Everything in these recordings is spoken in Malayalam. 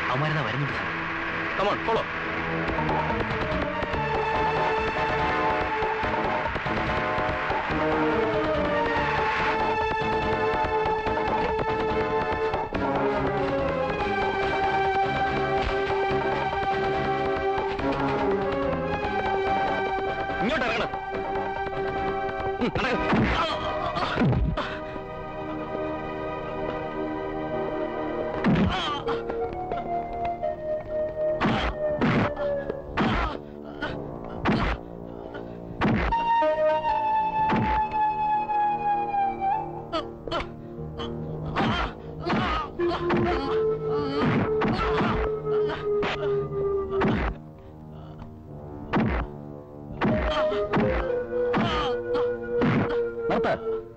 അവന്മാരെന്നാ വരുന്നുണ്ട് സാർ കമോൺ ഫോളോ ഇങ്ങോട്ട് ഇറങ്ങണം ഉം, നടക്ക്. നിർത്ത്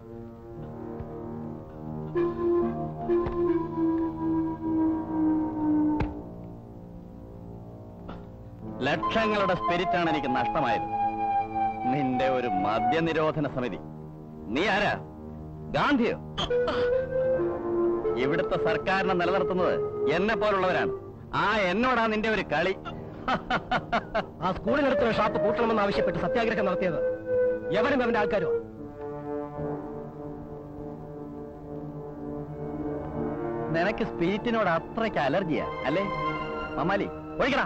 ലക്ഷങ്ങളുടെ സ്പിരിറ്റാണ് എനിക്ക് നഷ്ടമായത് നിന്റെ ഒരു മദ്യനിരോധന സമിതി നീ ആരാ ഗാന്ധിയോ ഇവിടുത്തെ സർക്കാരിനെ നിലനിർത്തുന്നത് എന്നെ പോലുള്ളവരാണ് ആ എന്നോടാ നിന്റെ ഒരു കളി ആ സ്കൂളിനടുത്തുള്ള ഷാപ്പ് പൂട്ടണമെന്ന് ആവശ്യപ്പെട്ട് സത്യാഗ്രഹം നടത്തിയത് എവനും അവന്റെ ആൾക്കാരും നിനക്ക് സ്പിരിറ്റിനോട് അത്രയ്ക്ക് അലർജിയാ അല്ലേ മമാലി ഒഴിക്കടാ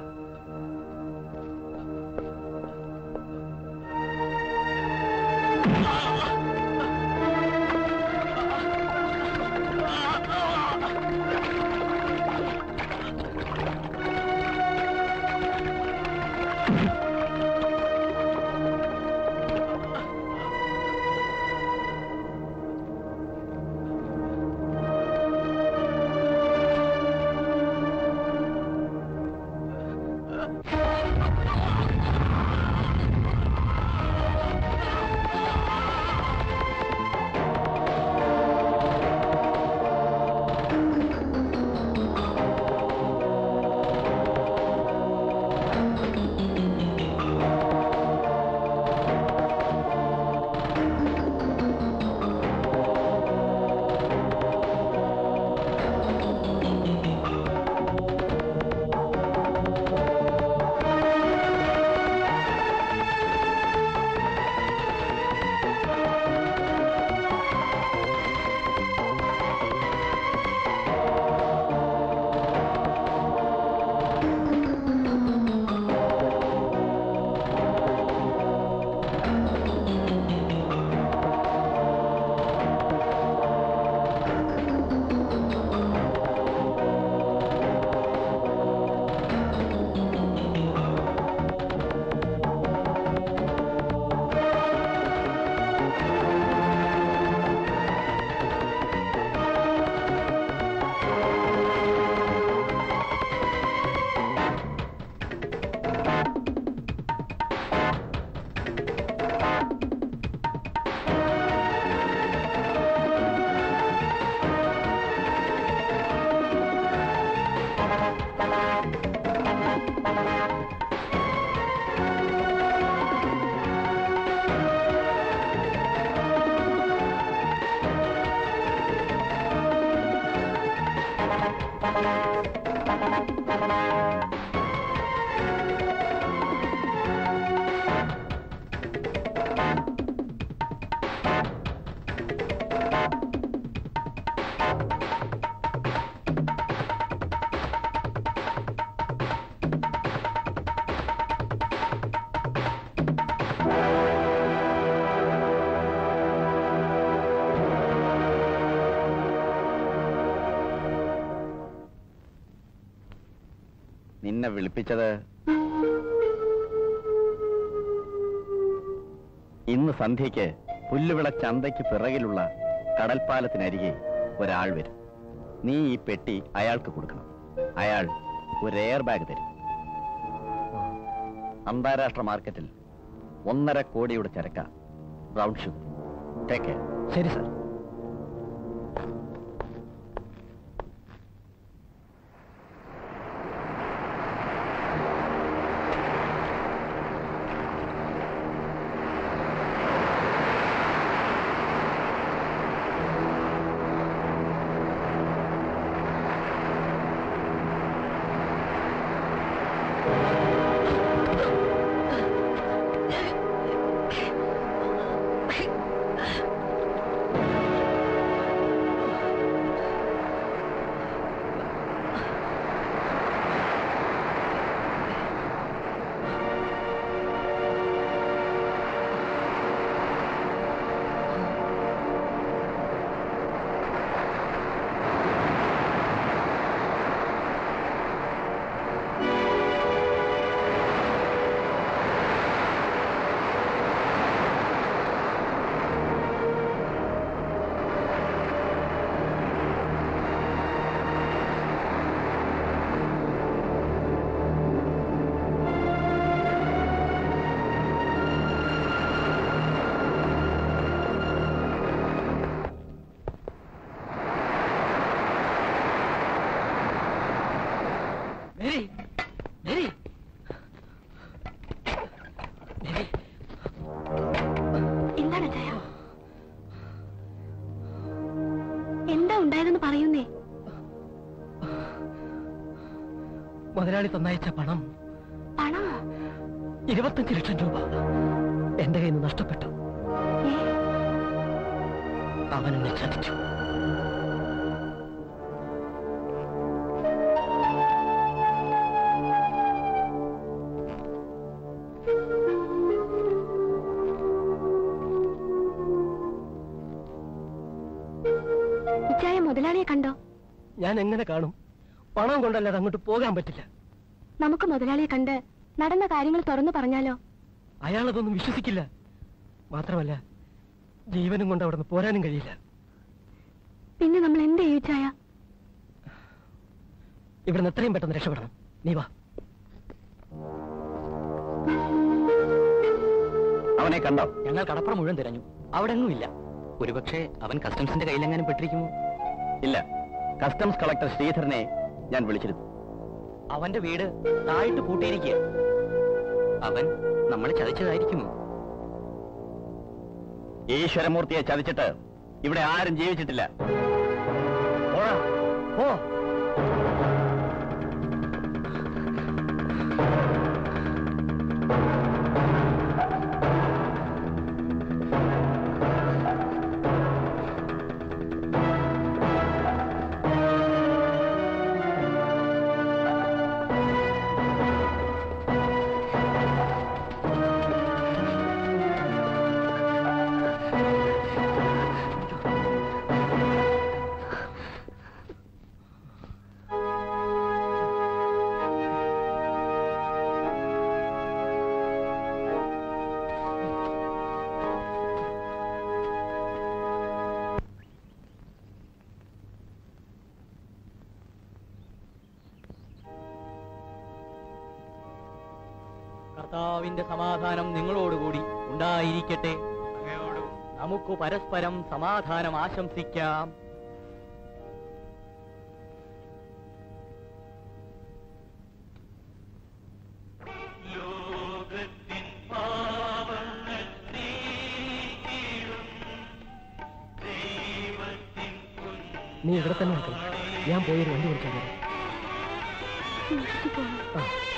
നിന്നെ വിളിപ്പിച്ചത് ഇന്ന് സന്ധ്യയ്ക്ക് പുല്ലുവിള ചന്തയ്ക്ക് പിറകിലുള്ള കടൽപ്പാലത്തിനരികെ ഒരാൾ വരും നീ ഈ പെട്ടി അയാൾക്ക് കൊടുക്കണം അയാൾ ഒരു എയർ ബാഗ് തരും അന്താരാഷ്ട്ര മാർക്കറ്റിൽ ഒന്നര കോടിയുടെ ചരക്ക ബ്രൗൺ ഷുഗർ ടേക്ക് കെയർ ശരി സാർ മുതലാളി തന്നയച്ച പണം പണമോ ഇരുപത്തഞ്ച് ലക്ഷം രൂപ എന്റെ കയ്യിൽ നിന്ന് നഷ്ടപ്പെട്ടു ഏ അവൻ എന്നെ ചതിച്ചു ഇച്ചായ മുതലാളിയെ കണ്ടോ ഞാൻ എങ്ങനെ കാണും പണം കൊണ്ടല്ലാതെ അങ്ങോട്ട് പോകാൻ പറ്റില്ല നമുക്ക് മുതലാളിയെ കണ്ട് നടന്ന കാര്യങ്ങൾ തുറന്നു പറഞ്ഞാലോ അയാളതൊന്നും വിശ്വസിക്കില്ല മാത്രമല്ല ജീവനും കൊണ്ട് അവിടെ നിന്ന് പോരാനും കഴിയില്ല പിന്നെ നമ്മൾ എന്ത് ചെയ്യും ഇച്ചായ ഇവിടുന്ന് എത്രയും പെട്ടെന്ന് രക്ഷപ്പെടണം നീ വാ അവനെ കണ്ടോ ഞങ്ങൾ കടപ്പുറം മുഴുവൻ തിരഞ്ഞു അവിടെ എങ്ങുമില്ല ഒരുപക്ഷെ അവൻ കസ്റ്റംസിന്റെ കയ്യിലെങ്ങാനും പെട്ടിരിക്കുമോ ഇല്ല കസ്റ്റംസ് കളക്ടർ ശ്രീധരനെ ഞാൻ വിളിച്ചിരുന്നു അവന്റെ വീട് താഴിട്ട് പൂട്ടിയിരിക്കുക അവൻ നമ്മളെ ചതിച്ചതായിരിക്കുമോ ഈശ്വരമൂർത്തിയെ ചതിച്ചിട്ട് ഇവിടെ ആരും ജീവിച്ചിട്ടില്ല പോടാ, പോ കർത്താവിന്റെ സമാധാനം നിങ്ങളോടുകൂടി ഉണ്ടായിരിക്കട്ടെ നമുക്ക് പരസ്പരം സമാധാനം ആശംസിക്കാം നീ ഇവിടെ തന്നെ നിൽക്കണം ഞാൻ പോയൊരു വണ്ടി വിളിക്കാൻ വരാം സൂക്ഷിച്ചു പോണം ആ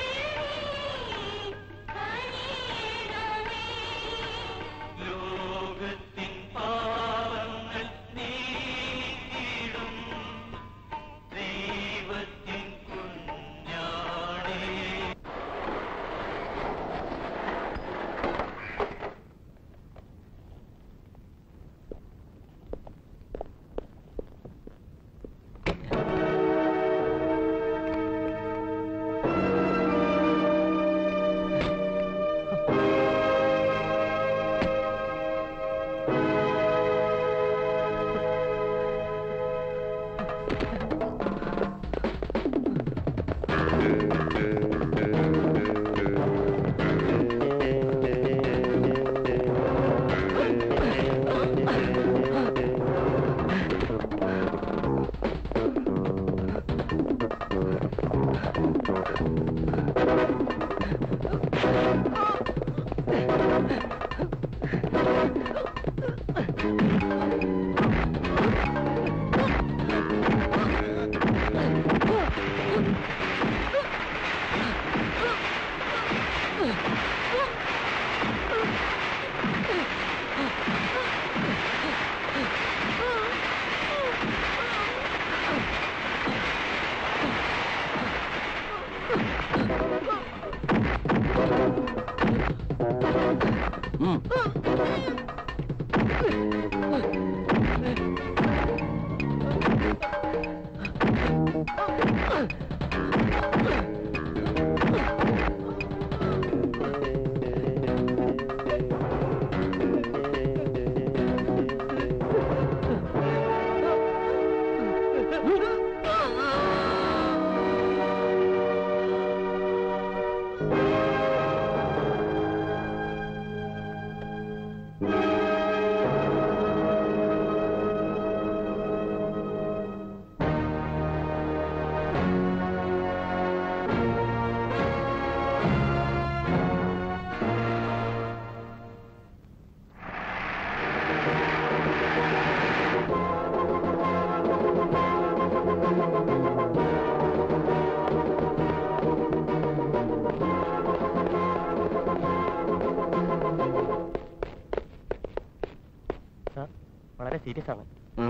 ഉം. വളരെ സീരിയസ് ആണ് ഉം?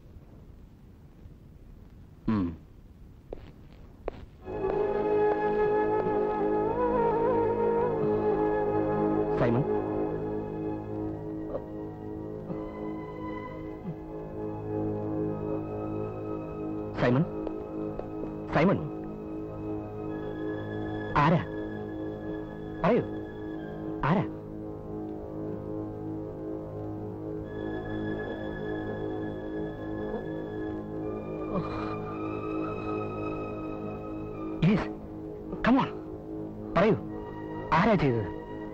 ഉം. സൈമൺ സൈമൺ സൈമൺ ആരാ പറയൂ ആരാ യെസ് കമോൺ പറയൂ ആരാ ചെയ്തത്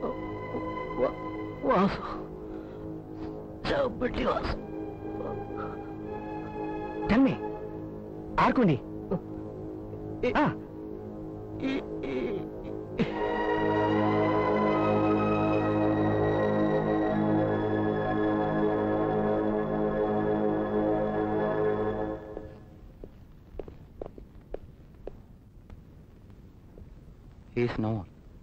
വാസു ചവിട്ടി വാസു തമ്മേ ആർക്കു വേണ്ടി ആ he's no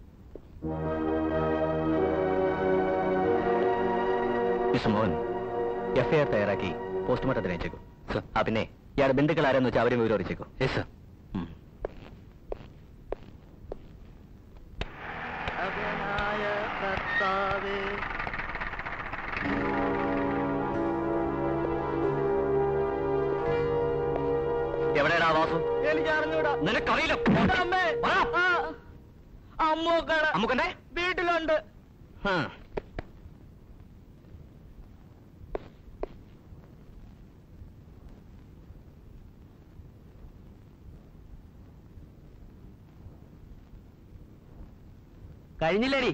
mister Mohan FIR തയ്യാറാക്കി പോസ്റ്റ്മോർട്ടത്തിന് അയച്ചേക്കും ആ പിന്നെ ഇയാളുടെ ബന്ധുക്കൾ ആരെന്ന് വെച്ചാൽ അവരെ വിവരം അറിയിച്ചേക്കും യെസ് സർ എവിടെയാടാ വാസു എനിക്ക് അറിഞ്ഞൂടാ നിനക്കറിയില്ല അമ്മേ ആ, അമ്മൂക്കട അമ്മുക്കന്റെ വീട്ടിലുണ്ട് കഴിഞ്ഞില്ലേടി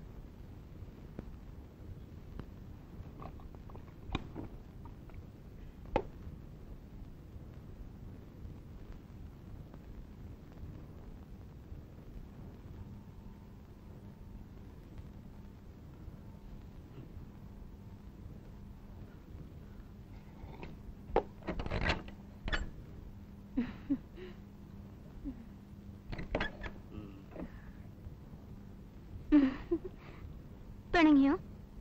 പിണങ്ങിയോ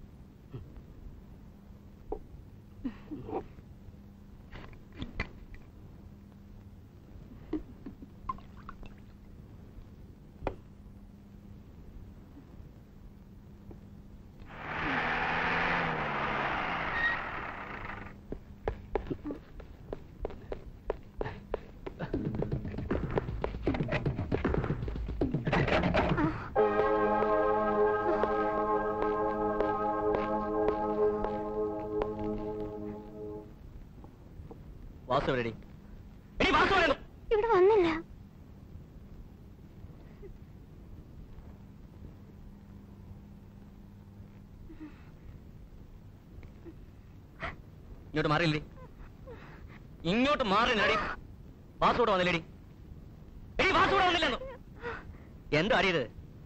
വാസു എവിടെടി എടി വാസു എവിടെ ഇവിടെ വന്നില്ല ഇങ്ങോട്ട് മാറിയില്ലേ ഇങ്ങോട്ട് മാറി നടി വാസു ഇവിടെ വന്നില്ലേടി എടി വാസു ഇവിടെ വന്നില്ലെന്നു എന്തോ അറിയത്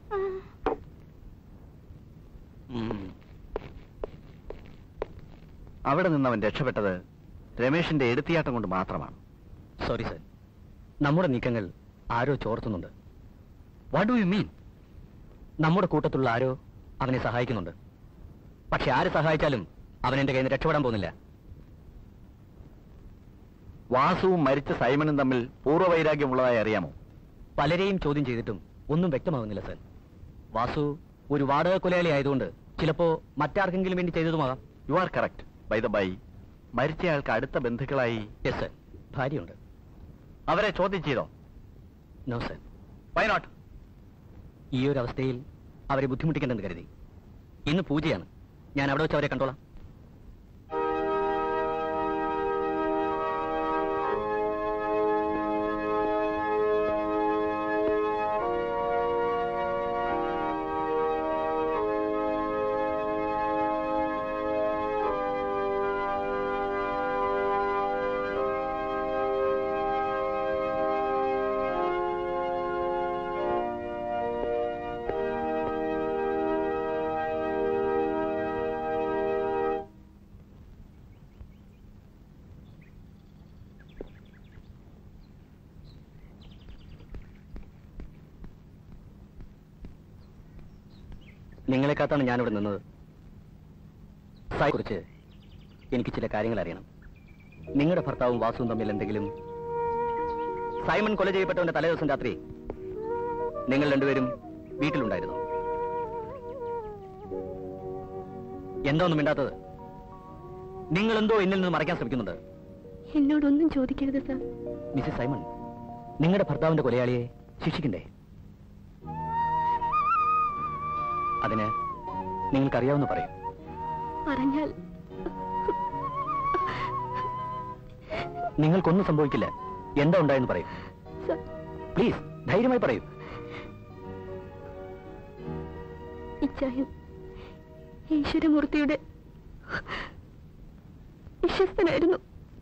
അവിടെ നിന്ന് അവൻ രക്ഷപ്പെട്ടത് രമേഷിന്റെ എടുത്തിയാട്ടം കൊണ്ട് മാത്രമാണ് സോറി സർ നമ്മുടെ നീക്കങ്ങൾ ആരോ ചോർത്തുന്നുണ്ട് വാട്ട് ഡു യു മീൻ നമ്മുടെ കൂട്ടത്തിലുള്ള ആരോ അവനെ സഹായിക്കുന്നുണ്ട് പക്ഷെ ആര് സഹായിച്ചാലും അവൻ എന്റെ കയ്യിൽ നിന്ന് രക്ഷപ്പെടാൻ പോകുന്നില്ല വാസുവും മരിച്ച സൈമണും തമ്മിൽ പൂർവ്വവൈരാഗ്യമുള്ളതായി അറിയാമോ പലരെയും ചോദ്യം ചെയ്തിട്ടും ഒന്നും വ്യക്തമാകുന്നില്ല സർ വാസു ഒരു വാടക കൊലയാളി ആയതുകൊണ്ട് ചിലപ്പോ മറ്റാർക്കെങ്കിലും വേണ്ടി ചെയ്തതുമാകാം you are correct by the by മരിച്ചയാൾക്ക് അടുത്ത ബന്ധുക്കളായി യെസ് സർ ഭാര്യയുണ്ട് അവരെ ചോദ്യം ചെയ്തോ നോ സർ വൈ നോട്ട് ഈ ഒരു അവസ്ഥയിൽ അവരെ ബുദ്ധിമുട്ടിക്കേണ്ടെന്ന് കരുതി ഇന്ന് പൂജയാണ് ഞാൻ അവിടെ വെച്ച് അവരെ കണ്ടോളാം നിങ്ങളെ കാത്താണ് ഞാനിവിടെ നിന്നത് കുറിച്ച് എനിക്ക് ചില കാര്യങ്ങൾ അറിയണം നിങ്ങളുടെ ഭർത്താവും വാസുവും തമ്മിൽ എന്തെങ്കിലും സൈമൺ കൊല ചെയ്യപ്പെട്ടവന്റെ തലേദിവസം രാത്രി നിങ്ങൾ രണ്ടുപേരും വീട്ടിലുണ്ടായിരുന്നു എന്താ ഒന്നും മിണ്ടാത്തത് നിങ്ങൾ എന്തോ എന്നിൽ നിന്ന് മറയ്ക്കാൻ ശ്രമിക്കുന്നുണ്ട് എന്നോടൊന്നും ചോദിക്കരുത് സർ മിസ്സിസ് സൈമൺ നിങ്ങളുടെ ഭർത്താവിന്റെ കൊലയാളിയെ ശിക്ഷിക്കണ്ടേ അതിന് നിങ്ങൾക്കറിയാവുന്ന പറയും പറഞ്ഞാൽ നിങ്ങൾക്കൊന്നും സംഭവിക്കില്ല എന്താ ഉണ്ടായെന്ന് പറയും സർ പ്ലീസ് ധൈര്യമായി പറയൂ ഇച്ചായൻ ഈശ്വരമൂർത്തിയുടെ വിശ്വസ്തനായിരുന്നു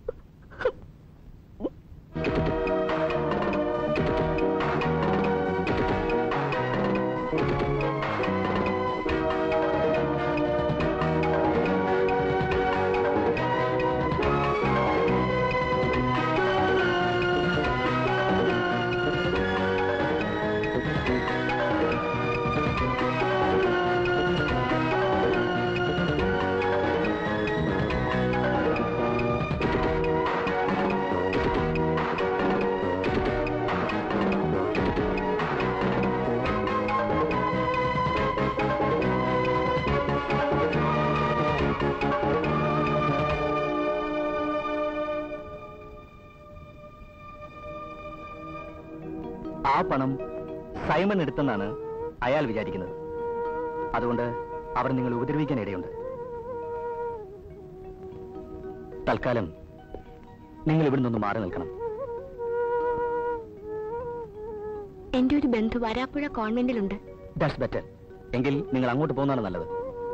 ആ പണം സൈമൺ എടുത്തെന്നാണ് അയാൾ വിചാരിക്കുന്നത് അതുകൊണ്ട് അവർ നിങ്ങൾ ഉപദ്രവിക്കാൻ ഇടയുണ്ട് തൽക്കാലം നിങ്ങൾ ഇവിടെ നിന്ന് മാറി നിൽക്കണം എന്റെ ഒരു ബന്ധു വരാപ്പുഴ കോൺവെന്റിലുണ്ട് ദാറ്റ്സ് ബെറ്റർ എങ്കിൽ നിങ്ങൾ അങ്ങോട്ട് പോകുന്നതാണ് നല്ലത്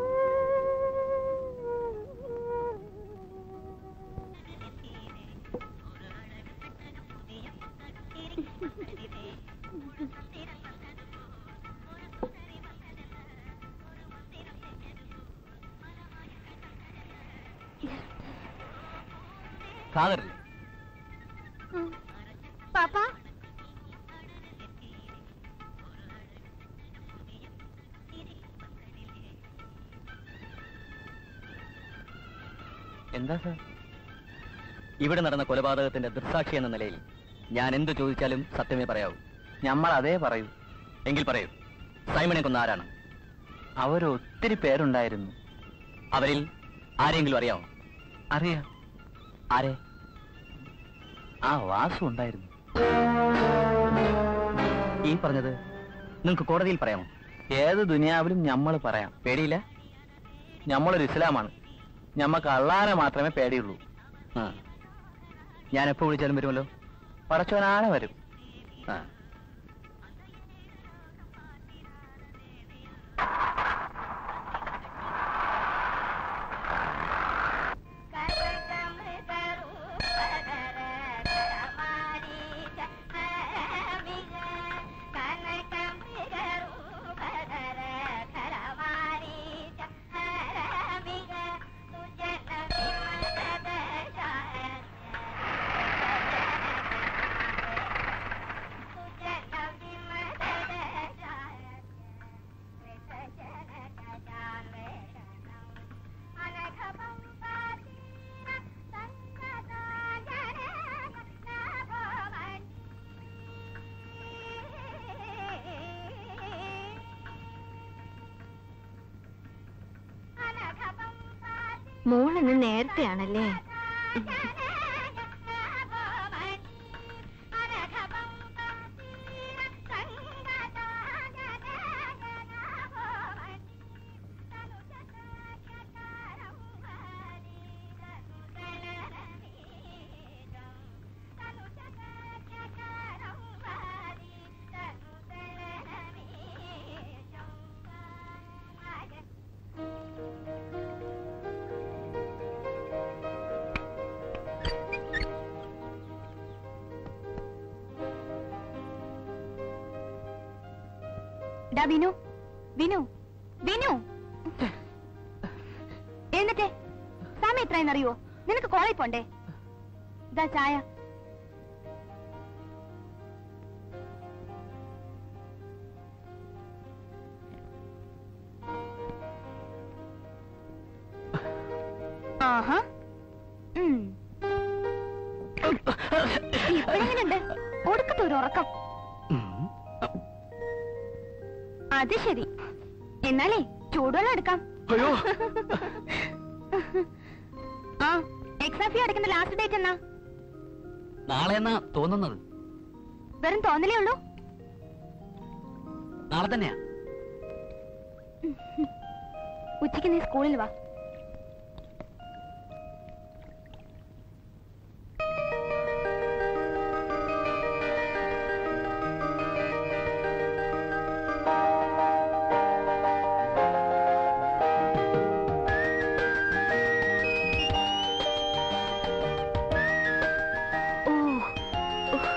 ഫാദറില്ലേ പാപ്പ എന്താ സാർ ഇവിടെ നടന്ന കൊലപാതകത്തിന്റെ ദൃസാക്ഷി എന്ന നിലയിൽ ഞാൻ എന്ത് ചോദിച്ചാലും സത്യമേ പറയാവൂ നമ്മൾ അതേ പറയൂ എങ്കിൽ പറയൂ സൈമണെ കൊന്ന ആരാണ് അവരൊത്തിരി പേരുണ്ടായിരുന്നു അവരിൽ ആരെങ്കിലും അറിയാമോ അറിയാം ആരെ ആ വാസു ഉണ്ടായിരുന്നു ഈ പറഞ്ഞത് നിങ്ങൾക്ക് കോടതിയിൽ പറയാമോ ഏത് ദുനിയാവിലും നമ്മൾ പറയാം പേടിയില്ല നമ്മളൊരു ഇസ്ലാമാണ് ഞമ്മക്ക് അള്ളാനെ മാത്രമേ പേടിയുള്ളൂ ആ ഞാൻ എപ്പോ വിളിച്ചാലും വരുമല്ലോ പടച്ചോനാണ് വരും ആ മോളിന്ന് നേരത്തെയാണല്ലേ ഡാ വിനു വിനു വിനു എന്നിട്ടേ സമയം എത്രയെന്നറിയോ നിനക്ക് കോളേജ് പോണ്ടേ ഇതാ ചായ ആഹാ ഉറക്കം അത് ശരി എന്നാലേ ചൂടുവെള്ളം എടുക്കാം അയ്യോ ആ എക്സാം ഫീ അടയ്ക്കുന്ന ലാസ്റ്റ് ഡേറ്റ് എന്നാ നാളെ എന്നാ തോന്നുന്നത് വെറും തോന്നലേ ഉള്ളൂ നാളെ തന്നെയാ ഉച്ചയ്ക്ക് നീ സ്കൂളിൽ വാ ഓ ഉഫ്.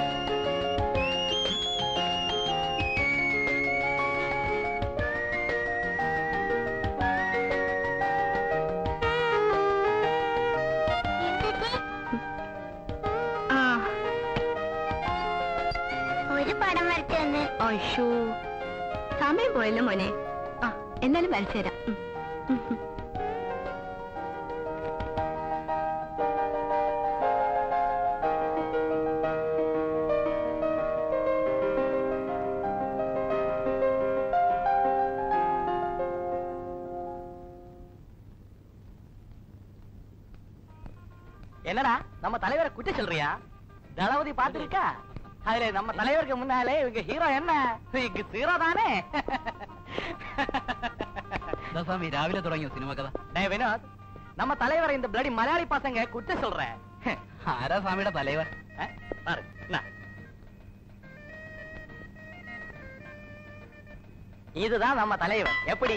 ആ ഒരു പടം വരച്ചെന്ന് അയ്യോ സമയം പോയല്ലോ മോനെ ആ എന്നാലും വരച്ചു തരാം ഉം. என்னடா நம்ம தலைவரை குற்ற சொல்றியா தளபதி பாத்திருக்கா அதுல நம்ம தலைவருக்கு முன்னாலே இவங்க ஹீரோ என்ன இவங்க ஹீரோ தானே സ്വാമി രാവിലെ തുടങ്ങിയോ സിനിമ കഥ டேய் வினோத் நம்ம தலைவரை இந்த பிளடி மலையாளி பசங்க குற்ற சொல்ற ആരാ സ്വാമിയുടെ തലവർ அஹ், பாரு இந்தா. இதுதான் நம்ம தலைவர் எப்படி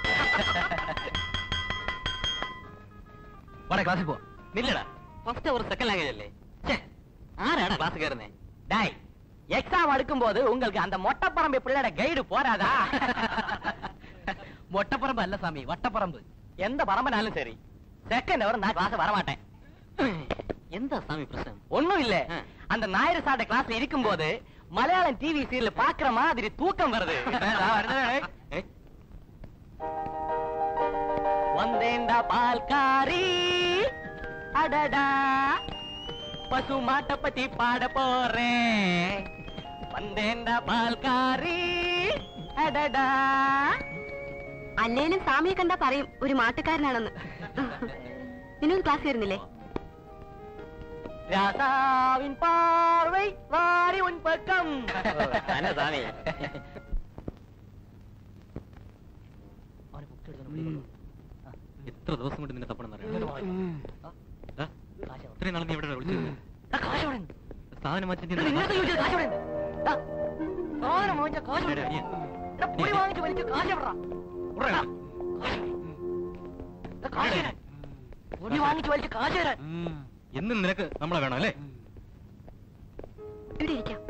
വാടാ ക്ലാസ്സിൽ പോവാ நில்லுடா ஃபர்ஸ்ட் ஒரு செகண்ட் லாங்குவேஜ் இல்லே ச்சே ஆறாடா கிளாஸ் கேருனே டாய் எக்ஸாம் அடுக்கும் போது உங்களுக்கு அந்த மொட்டைப்பரம்பு பிள்ளையோட கைடு போறாதா മൊട്ടപ്പറമ്പ് അല്ല സ്വാമി വട്ടപ്പറമ്പ് எந்த பரம்பனாலும் சரி செகண்ட் அவர் நான் கிளாஸ் வர மாட்டேன் എന്താ സ്വാമി പ്രശ്നം ஒண்ணும் இல்ல ஆ. அந்த ஞாயிறு சாட்ட கிளாஸ்ல இருக்கும்போது மலையாளம் டிவி சீரியல் பாக்குற மாதிரி தூக்கம் வருது வந்தேண்டா பால்காரி அடடா பசு மாட்டை பத்தி பாட போறேன் வந்தேண்டா பால்காரி அடடா അല്ലേലും സ്വാമിയെ കണ്ടാ പറയും ഒരു മാട്ടുകാരനാണെന്ന് നിന്നൊരു ക്ലാസ് വരുന്നില്ലേ ராசாவின் பார்வை வாரி உன் பக்கம் தானே എത്ര ദിവസം കൊണ്ട് നിന്നെ തപ്പണം ഇത്രയും നാളെ നീ എവിടെ വിളിച്ചത് സാധനം മാറ്റി നീ നിങ്ങൾക്ക് ചോദിച്ചത് കാശ് എവിടെ? ദാ, സാധനം വാങ്ങിച്ച കാശ് എവിടെ? എടാ, എടാ, പൊടി വാങ്ങിച്ച് വലിച്ച് കാശ് എവിടെടാ? ഉറടാ. കാശ് എവിടെ? ദാ, കാശ് തരാൻ. പൊടി വാങ്ങിച്ച് വലിച്ച് കാശ് തരാൻ. എന്നും നിനക്ക് നമ്മളെ വേണം അല്ലേ ഇവിടെ ഇരിക്കാം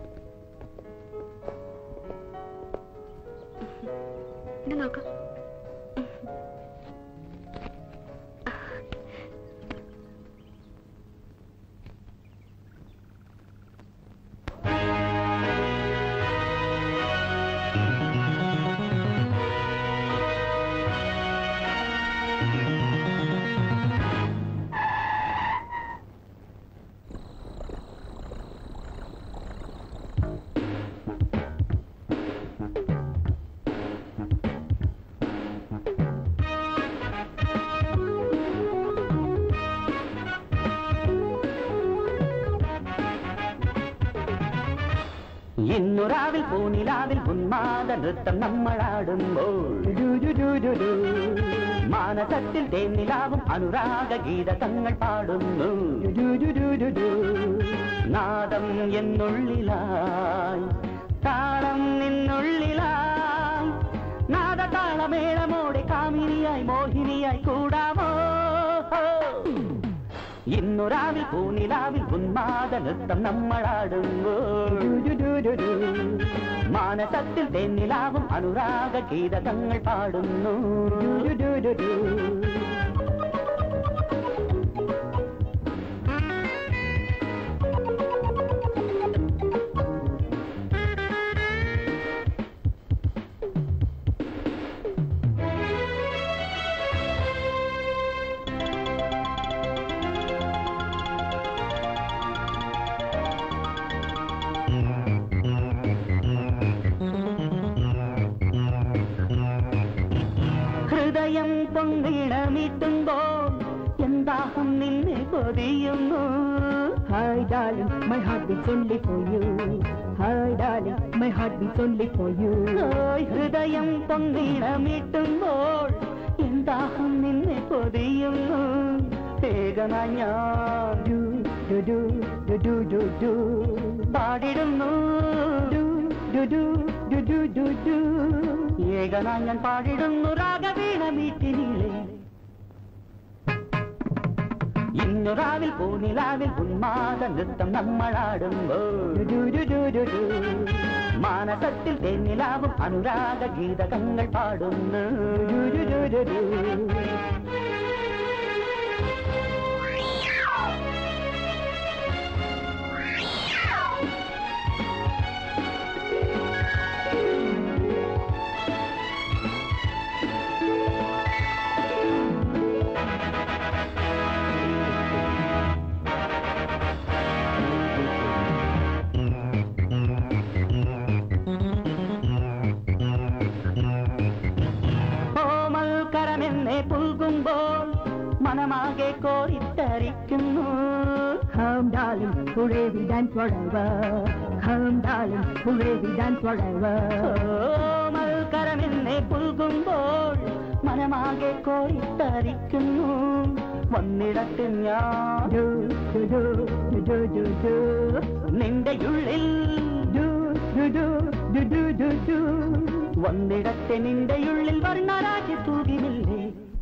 ഇത് നോക്ക് ഇന്നുരാവിൽ പൂനിലാവിൽ ഉന്മാദ നൃത്തം നമ്മളാടുമ്പോൾ ഡുഡുഡുഡുഡു. മാനസത്തിൽ തേന്നിലാവും അനുരാഗ ഗീതകങ്ങൾ പാടുന്നു ഡുഡുഡുഡുഡു. നാദം എന്നുള്ളിലായി താളം നിന്നുള്ളിലായി നാദതാളമേളമോടെ കാമിനിയായി മോഹിനിയായി കൂടാമോ ഇന്നുരാവിൽ പൂനിലാവിൽ ഉന്മാദ നൃത്തം നമ്മളാടുമ്പോൾ ഡുഡുഡുഡുഡു. മാനസത്തിൽ തെന്നിലാവും അനുരാഗ ഗീതകങ്ങൾ പാടുന്നു ഡുഡുഡുഡുഡു. പൊന്നീണമീട്ടുമ്പോൾ എന്താഹം നിന്നെ പൊതിയുന്നു Hi darling, my heart beats only for you. Hi darling, my heart beats only for you. ഓയ് ഹൃദയം പൊന്നീണമീട്ടുമ്പോൾ എന്താഹം നിന്നെ പൊതിയുന്നു വേഗമായി ഞാൻ Do do do do do do do പാടിടുന്നു do do do do do do do. ഏകനായി ഞാൻ പാടിടുന്നു രാഗവീണ മീറ്റിനിലെ ഇന്നൊരാവിൽ പൂനിലാവിൽ ഉന്മാദ നൃത്തം നമ്മളാടുമ്പോൾ Do do do do do. മാനസത്തിൽ തെന്നിലാവും അനുരാഗ ഗീതകങ്ങൾ പാടുന്നു Do do do do do. ഓമൽക്കരമെന്നെ പുൽകുമ്പോൾ മനമാകെ കോരിത്തരിക്കുന്നു Come darling, hooray we dance forever. Come darling, hooray we dance forever. ഓമൽക്കരമെന്നെ പുൽകുമ്പോൾ മനമാകെ കോരിത്തരിക്കുന്നു വന്നിടത്ത് ഞാൻ Do do do do do do do. നിന്റെ ഉള്ളിൽ Do do do do do do do. വന്നിടത്തെ നിന്റെ ഉള്ളിൽ വർണ്ണരാജി തൂകിമില്ലേ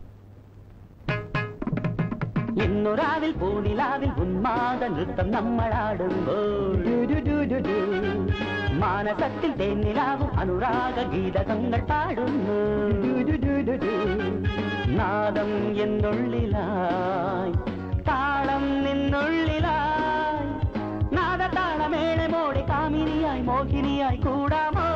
ഇന്നൊരാവിൽ പൂനിലാവിൽ ഉന്മാദ നൃത്തം നമ്മളാടുമ്പോൾ Do do do do do. മാനസത്തിൽ തേന്നിലാവും അനുരാഗ ഗീതകങ്ങൾ പാടുന്നു Do do do do do. നാദം എന്നുള്ളിലായി താളം നിന്നുള്ളിലായി നാദതാളമേളമോടെ കാമിനിയായി മോഹിനിയായി കൂടാമോ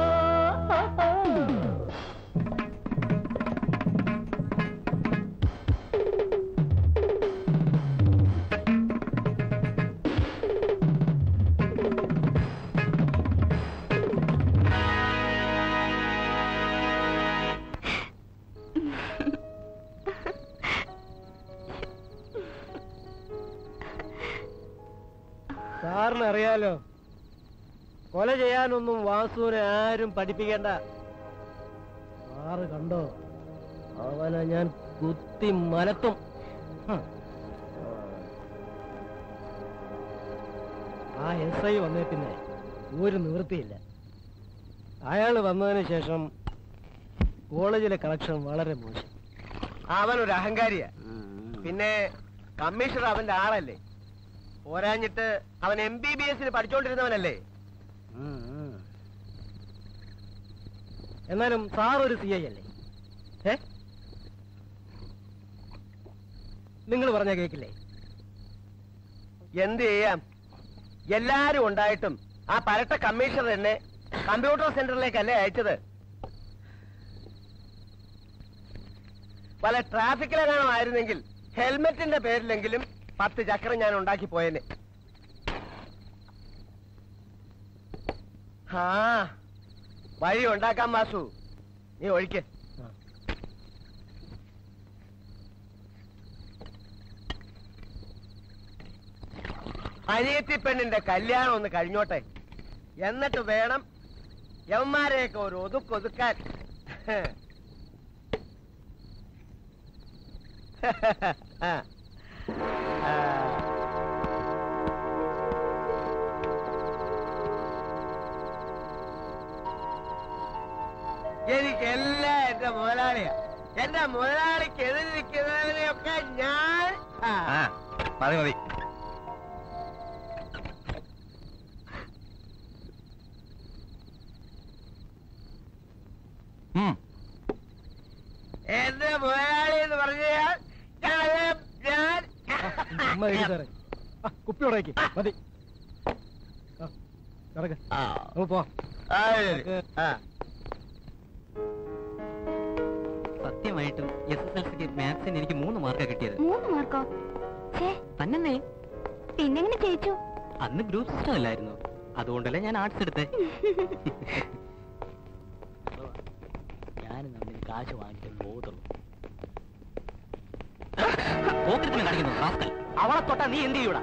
സാറിന് അറിയാലോ കൊല ചെയ്യാനൊന്നും വാസുവിനെ ആരും പഠിപ്പിക്കേണ്ട സാറ് കണ്ടോ അവനെ ഞാൻ കുത്തി മലത്തും ഹും. ആ എസ് ഐ വന്നേ പിന്നെ ഒരു നിവൃത്തിയില്ല അയാൾ വന്നതിന് ശേഷം കോളേജിലെ കളക്ഷൻ വളരെ മോശം അവനൊരു അഹങ്കാരിയാ പിന്നെ കമ്മീഷണർ അവന്റെ ആളല്ലേ പോരാഞ്ഞിട്ട് അവൻ എം ബി ബി എസിന് പഠിച്ചോണ്ടിരുന്നവനല്ലേ എന്നാലും സാർ ഒരു സി ഐ അല്ലേ ഏ നിങ്ങൾ പറഞ്ഞ കേക്കില്ലേ എന്ത് ചെയ്യാം എല്ലാരും ഉണ്ടായിട്ടും ആ പരട്ട കമ്മീഷണർ എന്നെ കമ്പ്യൂട്ടർ സെന്ററിലേക്കല്ലേ അയച്ചത് പല ട്രാഫിക്കിലെങ്ങാനും ആയിരുന്നെങ്കിൽ ഹെൽമെറ്റിന്റെ പേരിലെങ്കിലും പത്ത് ചക്രം ഞാൻ ഉണ്ടാക്കി പോയേനെ ആ വഴി ഉണ്ടാക്കാം വാസു നീ ഒഴിക്ക് അനിയത്തി പെണ്ണിന്റെ കല്യാണം ഒന്ന് കഴിഞ്ഞോട്ടെ എന്നിട്ട് വേണം യവന്മാരെയൊക്കെ ഒരു ഒതുക്കൊതുക്കാൻ ആ. ആ. എനിക്കെല്ലാം എന്റെ മുതലാളിയാ എന്റെ മുതലാളിക്ക് എതിരിക്കുന്നതിനെയൊക്കെ ഞാൻ ആ. ആ മതി മതി ഉം. എന്റെ മുതലാളി എന്ന് പറഞ്ഞാൽ ഞാൻ ഞാൻ ചുമ്മാ ഇരി സാറേ ആ, കുപ്പി ഉടയ്ക്ക് മതി ആ, കിടക്ക് ആ. നമുക്ക് പോവാം ആ, ശരി. ആ. സത്യമായിട്ടും എസ് എസ് എൽ സിക്ക് മാത്സിന് എനിക്ക് മൂന്ന് മാർക്കാ കിട്ടിയത് മൂന്ന് മാർക്കോ ഛേ തന്നെ പിന്നെങ്ങനെ ജയിച്ചു അന്ന് ഗ്രൂപ്പ് സിസ്റ്റം അല്ലായിരുന്നു അതുകൊണ്ടല്ലേ ഞാൻ ആർട്സ് എടുത്തേ ഞാൻ നമ്മൾ കാശ് വാങ്ങിച്ചിട്ട് പോകത്തുള്ളൂ പോക്കറ്റിന് കാണിക്കുന്നു റാസ്കൽ അവളെ തൊട്ടാ നീ എന്ത് ചെയ്യൂടാ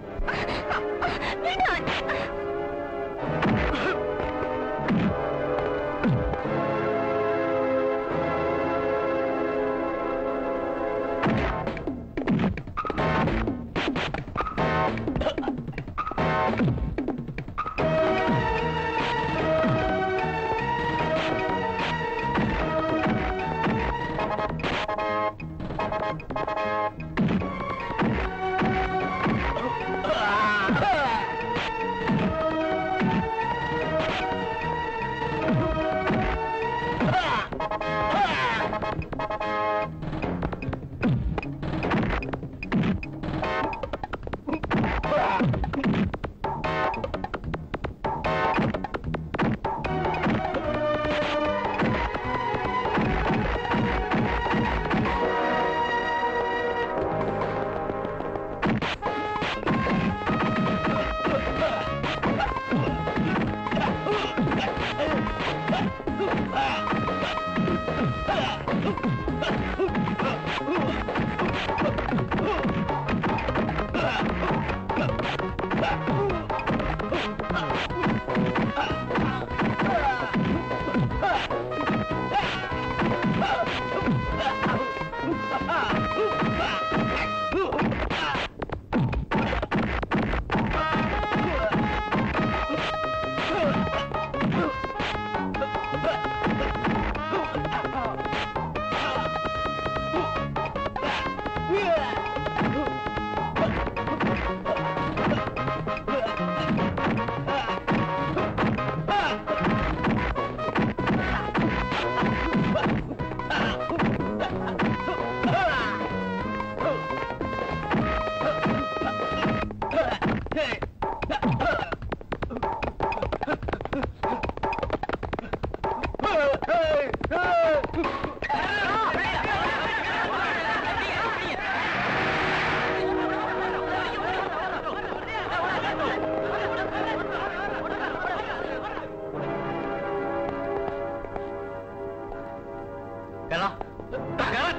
കേരള കേരള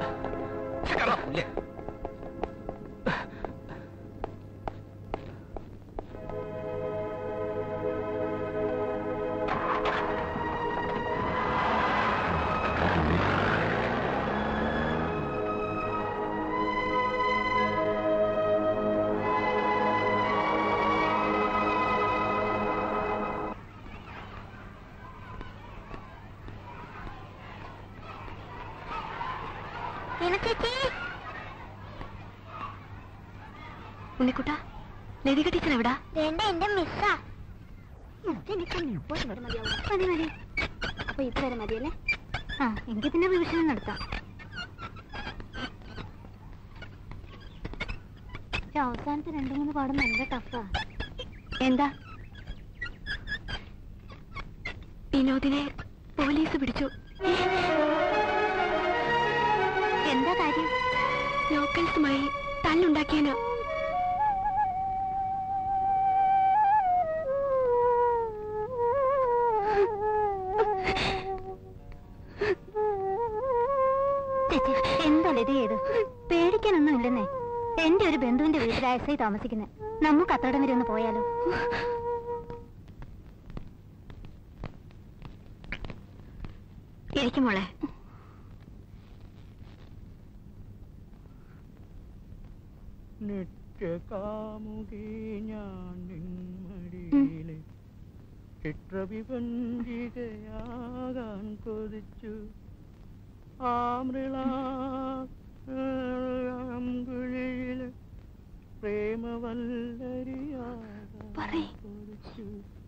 കേരള ഇല്ലേ ചേച്ചി ഉണ്ണിക്കുട്ട ലതിക ടീച്ചർ എവിടാ വേണ്ട എന്റെ മിസ്സാ മതി മതി അപ്പൊ ഇതുവരെ മതിയല്ലേ ആ എങ്കിൽ പിന്നെ റിവിഷൻ നടത്താം പക്ഷെ അവസാനത്തെ രണ്ടു മൂന്ന് പാടും നല്ല ടഫാ എന്താ വിനോദിനെ പോലീസ് പിടിച്ചു എന്താ കാര്യം ലോക്കൽസുമായി തല്ലുണ്ടാക്കിയതിന് ചേച്ചി എന്താ ലത ചെയ്ത് പേടിക്കാനൊന്നും ഇല്ലെന്നേ എന്റെ ഒരു ബന്ധുവിന്റെ വീട്ടിൽ ഐ താമസിക്കുന്നത് നമുക്ക് അത്രടം വരെ ഒന്ന് പോയാലോ ഇരിക്കും മോളെ നിത്യകാമുകി ഞാൻ നിന്മടിയിലെ ചിത്രവിപഞ്ചികയാകാൻ കൊതിച്ചു ആമൃളാങ്കുഴിയിലെ പ്രേമവല്ലരിയാകാൻ പറയ്. കൊതിച്ചു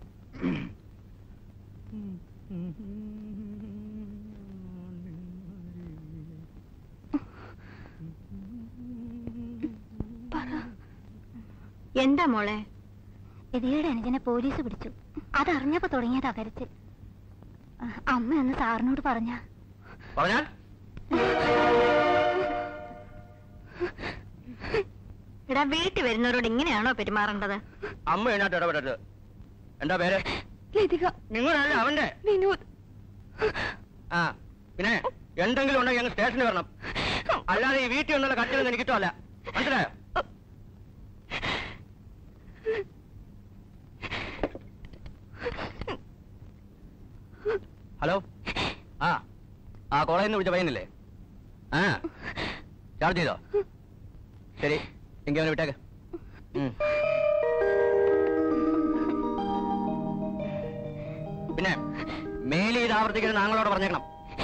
എന്താ മോളെ എതിയുടെ അനുജനെ പോലീസ് പിടിച്ചു അതറിഞ്ഞപ്പോ തുടങ്ങിയതാ കരച്ചിൽ ആ, അമ്മ ഒന്ന് സാറിനോട് പറഞ്ഞ പറഞ്ഞാൽ എടാ വീട്ടിൽ വരുന്നവരോട് ഇങ്ങനെയാണോ പെരുമാറേണ്ടത് അമ്മ ഇതിനകത്ത് ഇടപെടരുത് എന്താ പേര് ലതിക നിങ്ങളല്ല അവന്റെ വിനോദ് ആ പിന്നെ എന്തെങ്കിലും ഉണ്ടെങ്കിൽ ഞങ്ങൾ സ്റ്റേഷനിൽ വരണം അല്ലാതെ ഈ വീട്ടിൽ നിന്നുള്ള കട്ടിലൊന്നും എനിക്ക് ഇഷ്ടമല്ല മനസ്സിലായോ ഹലോ ആ ആ കോളേജിൽ നിന്ന് വിളിച്ച പയ്യനില്ലേ ആ ചാർജ് ചെയ്തോ ശരി എങ്കിൽ അവനെ വിട്ടേക്ക് ഉം. പിന്നെ മേലി ഇത് ആവർത്തിക്കരുത് ഞങ്ങളോട് പറഞ്ഞേക്കണം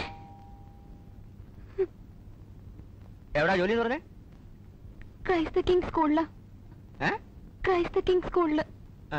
എവിടാ ജോലി എന്ന് പറഞ്ഞേ ക്രൈസ്ത കിങ് സ്കൂളില് ഏ ക്രൈസ്ത കിങ് സ്കൂളില് ആ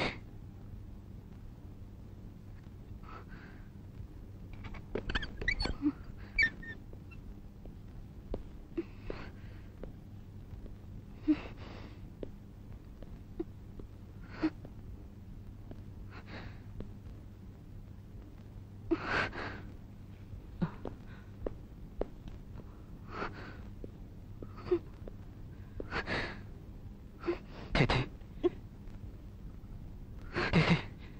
ചേച്ചി ചേച്ചി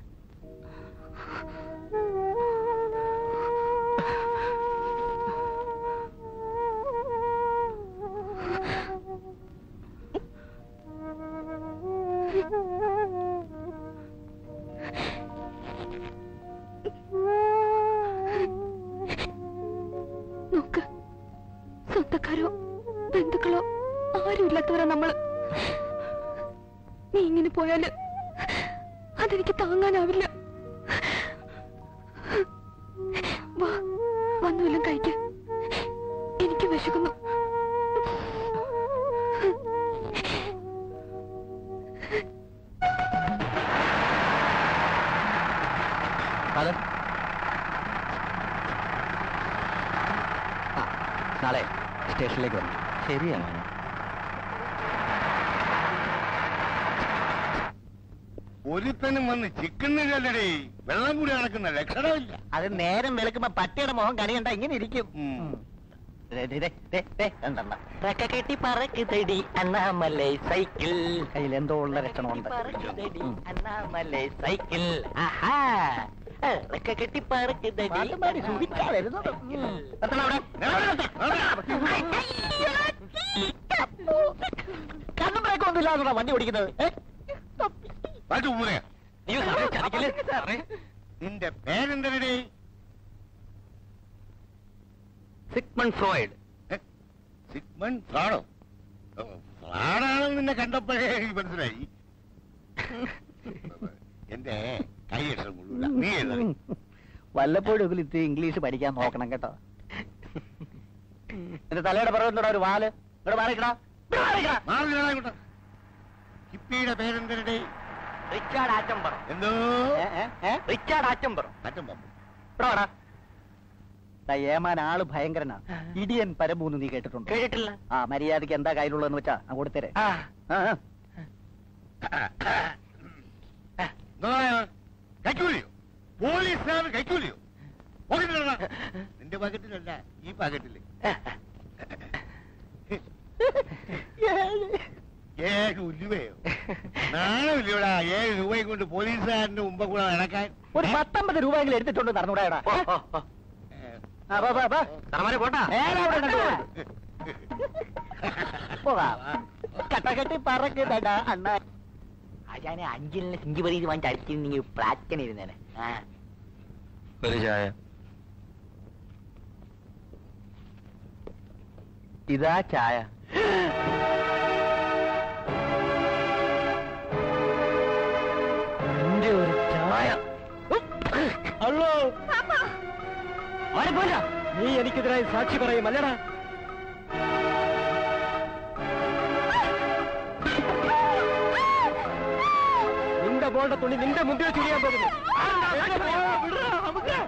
നോക്ക് സ്വന്തക്കാരോ ബന്ധുക്കളോ ആരും ഇല്ലാത്തവരാ നമ്മള് നീ ഇങ്ങനെ പോയാല് അതെനിക്ക് താങ്ങാനാവില്ല വാ വന്നുവെല്ലാം കഴിക്ക എനിക്ക് വിശക്കുന്നു ഫാദർ ആ നാളെ സ്റ്റേഷനിലേക്ക് വന്നു ശരിയാണ് ഒരുത്തനും വന്ന് ചിക്കുന്നില്ലല്ലേ വെള്ളം കൂടി നടക്കുന്ന ലക്ഷണമില്ല അത് നേരം വെളുക്കുമ്പോ പട്ടിയുടെ മുഖം കണിയണ്ട ഇങ്ങനെ ഇരിക്കും കെട്ടി പറക്കുതടി അണ്ണാമലൈ സൈക്കിൾ കയ്യിൽ എന്തോ ഉള്ള ലക്ഷണമുണ്ട് പറക്കുതടി അണ്ണാമലൈ സൈക്കിൾ ആഹാ റെക്ക കെട്ടി പറക്കുതടി കണ്ണും ബ്രേക്കൊന്നും ഇല്ലാതെ വണ്ടി ഓടിക്കുന്നത് ഏ? പാട്ട് ഊരെ അയ്യോ, സാറേ, ചതിക്കല്ലേ, സാറേ. നിന്റെ പേരെന്തരടേ സിഗ്മണ്ട് ഫ്രോയിഡ് സിഗ്മൺ ഫ്രാഡോ ഓ, ഫ്രാഡാണെന്ന് നിന്നെ കണ്ടപ്പോഴേ എനിക്ക് മനസ്സിലായി എന്റെ കൈയക്ഷരം കൊള്ളൂല നീ എഴുതി വല്ലപ്പോഴും ഇത്തിരി ഇംഗ്ലീഷ് പഠിക്കാൻ നോക്കണം കേട്ടോ എന്റെ തലയുടെ പുറകെ ഒരു വാല് ഇവിടെ മാറിക്കടാ മാറിക്കടാ ഹിപ്പിയുടെ പേരെന്തരടേ റിച്ചാർഡ് ആറ്റംബറം എന്തോ റിച്ചാർഡ് ആറ്റംബറം അറ്റം പമ്പ് ഇവിടെ വാടാ. ദാ ഏമാൻ ആള് ഭയങ്കരനാ ഇടിയൻ പരമൂന്ന് നീ കേട്ടിട്ടുണ്ടോ കേട്ടിട്ടില്ല ആ മര്യാദക്ക് എന്താ കയ്യിലുള്ളതെന്ന് വെച്ചാ ഞാൻ കൊടുത്തരേ ആ ആ, ആ. കൈക്കൂലിയോ പോലീസുകാർ കൈക്കൂലിയോ പോക്കറ്റിലല്ല നിന്റെ പാക്കറ്റിലല്ല ഈ പാക്കറ്റില് ഏഴ് ഉലുവയോ നാണമില്ലയോടാ ഏഴ് രൂപയും കൊണ്ട് പോലീസുകാരന്റെ മുമ്പ് കൂടെ നടക്കാൻ ഒരു പത്തൊമ്പത് രൂപയെങ്കിലും എടുത്തിട്ടുണ്ട് നടന്നൂടാടാ ഓ, ഓ, ഓ. ആ, വാ, വാ, വാ. സാറന്മാരെ പോട്ടാ നേരെ അവിടെ കണ്ടു പോകാം കട്ടകെട്ടി പറക്കുന്നടാ അണ്ണ ആശാനെ അഞ്ചിലിന് സിഞ്ചി പരീത് വാങ്ങിച്ച് അടിച്ചിരുന്നെങ്കിൽ പ്ലാറ്റൻ ഇരുന്നേനെ ആ ഒരു ചായ ഇതാ ചായ എന്റെ ഒരു ചായ അല്ലോ നീ എനിക്കെതിരായി സാക്ഷി പറയും അല്ലടാ നിന്റെ മോളുടെ തുണി നിന്റെ മുമ്പിൽ വെച്ച് ചെയ്യാൻ പോകുന്നു വിടടാ, നമുക്ക്.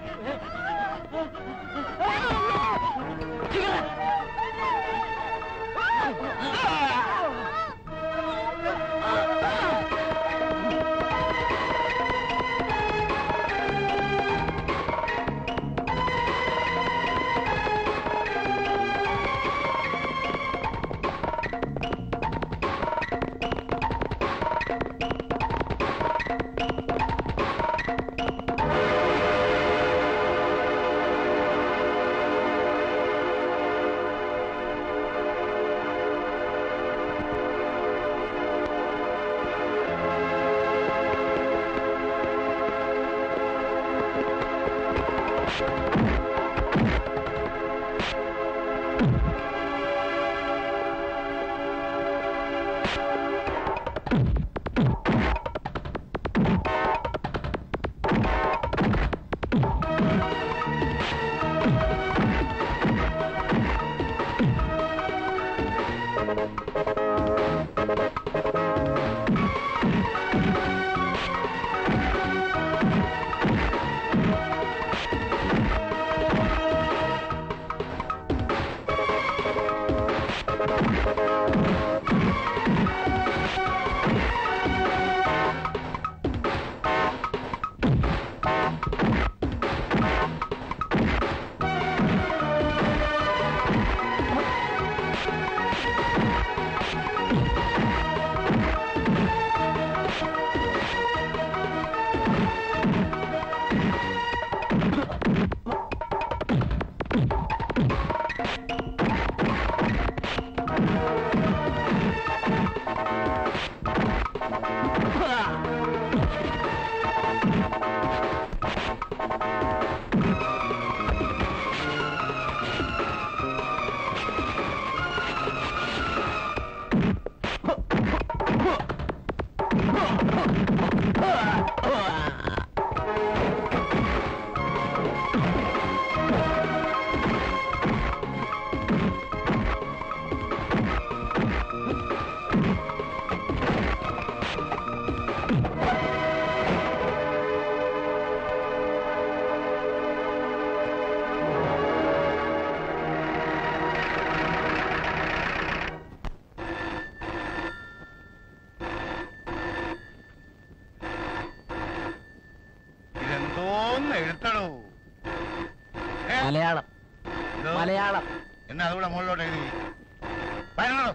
ഇതെന്തോന്ന് എഴുത്തണോ ഏ? മലയാളം എന്തോ? മലയാളം എന്നാ അതുകൂടെ മുകളിലോട്ട് എഴുതി വരണോ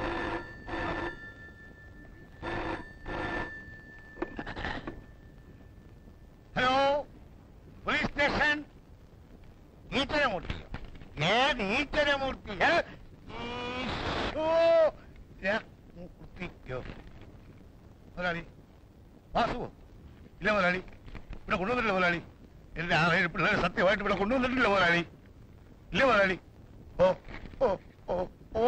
ഹലോ പോലീസ് സ്റ്റേഷൻ ഈശ്വരമൂർത്തി ഏത് ഈശ്വരമൂർത്തി ഏ? ഈശോ മൂർത്തിക്കോ മുതലാളി വാസുവോ ഇല്ല മുതലാളി ഇവിടെ കൊണ്ടുവന്നിട്ടില്ല മുതലാളി എന്റെ ആറേഴ് പിള്ളേരെ സത്യമായിട്ട് ഇവിടെ കൊണ്ടുവന്നിട്ടില്ല മുതലാളി ഇല്ല മുതലാളി ഓ ഓ ഓ ഓ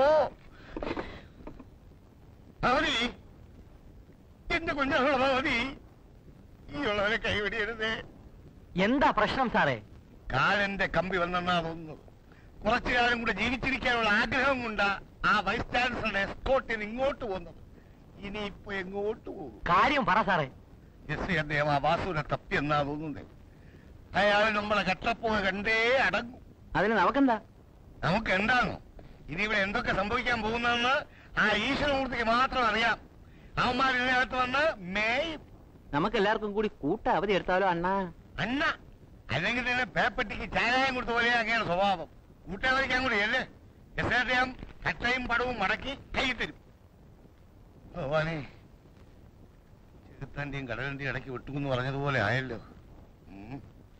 അവധി എന്റെ കുഞ്ഞുള്ള അവധി ഈ ഉള്ളവരെ കൈവടിയരുതേ എന്താ പ്രശ്നം സാറേ കാലന്റെ കമ്പി വന്നെന്നാ തോന്നുന്നത് കുറച്ചു കാലം കൂടെ ജീവിച്ചിരിക്കാനുള്ള ആഗ്രഹം കൊണ്ടാ ആ വൈസ് ചാൻസലറുടെ എസ്കോട്ടിന് ഇങ്ങോട്ട് പോകുന്നത് ഇനിയിപ്പോ എങ്ങോട്ട് പോകും കാര്യം പറ സാറേ എസ് അദ്ദേഹം ആ വാസുവിനെ തപ്പി എന്നാ തോന്നുന്നത് അയാൾ നമ്മളെ കട്ടപ്പോക കണ്ടേ അടങ്ങും അതിന് നമുക്കെന്താ നമുക്ക് എന്താണോ ഇനി ഇവിടെ എന്തൊക്കെ സംഭവിക്കാൻ പോകുന്നതെന്ന് ആ ഈശ്വരമൂർത്തിക്ക് മാത്രം അറിയാം അവന്മാർ ഇതിനകത്ത് വന്ന് മേയ് നമുക്ക് എല്ലാവർക്കും കൂടി കൂട്ട അവധി എടുത്താലോ അണ്ണാ അന്ന അല്ലെങ്കിൽ തന്നെ പേപ്പട്ടിക്ക് ചാരായം കൊടുത്ത പോലെ അങ്ങനെയാണ് സ്വഭാവം കൂട്ടാവരിക്കാൻ കൂടി അല്ലേ എസ് അദ്ദേഹം കട്ടയും പടവും മടക്കി കൈ തരും ഭഗവാനെ ചെറുത്താന്റെയും കടലിന്റെയും ഇടയ്ക്ക് വിട്ടുമെന്ന് പറഞ്ഞതുപോലെ ആയല്ലോ ഉം.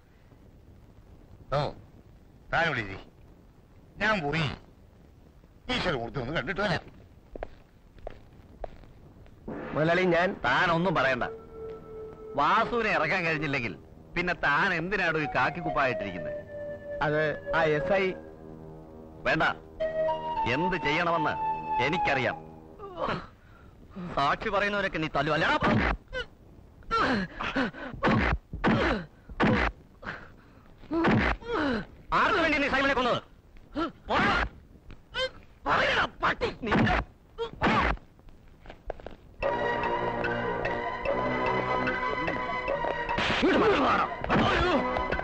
ഓ താൻ വിളിച്ചി ഞാൻ പോയി ഈശ്വരമൂർത്തി ഒന്ന് കണ്ടിട്ട് വരാം മുതലാളി ഞാൻ താൻ ഒന്നും പറയണ്ട വാസുവിനെ ഇറക്കാൻ കഴിഞ്ഞില്ലെങ്കിൽ പിന്നെ താൻ എന്തിനാണ് ഈ കാക്കിക്കുപ്പായിട്ടിരിക്കുന്നത് അത് ആ എസ് ഐ വേണ്ട എന്ത് ചെയ്യണമെന്ന് എനിക്കറിയാം സാക്ഷി പറയുന്നവരൊക്കെ നീ തല്ലു അല്ലടാ ആർക്ക് വേണ്ടി നീ സൈമനെ കൊന്നത് പോടാ. പറയടാ, പട്ടി നിന്റെ ഇങ്ങോട്ട് മാറി വാടാ. അയ്യോ.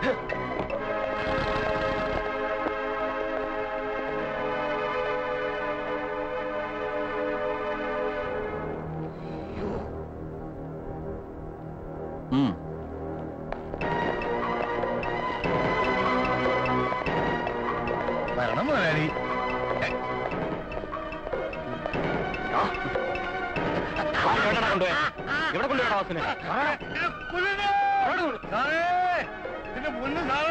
ഉം. വരണം മുതലാളി ഏ, എവിടെടാ കൊണ്ടുപോയെ? എവിടെ കൊണ്ടുപോയടാ വാസുവിനെ ഇത് കൊല്ലണേ! സാറേ ഇതിന്റെ പൊന്ന് സാറേ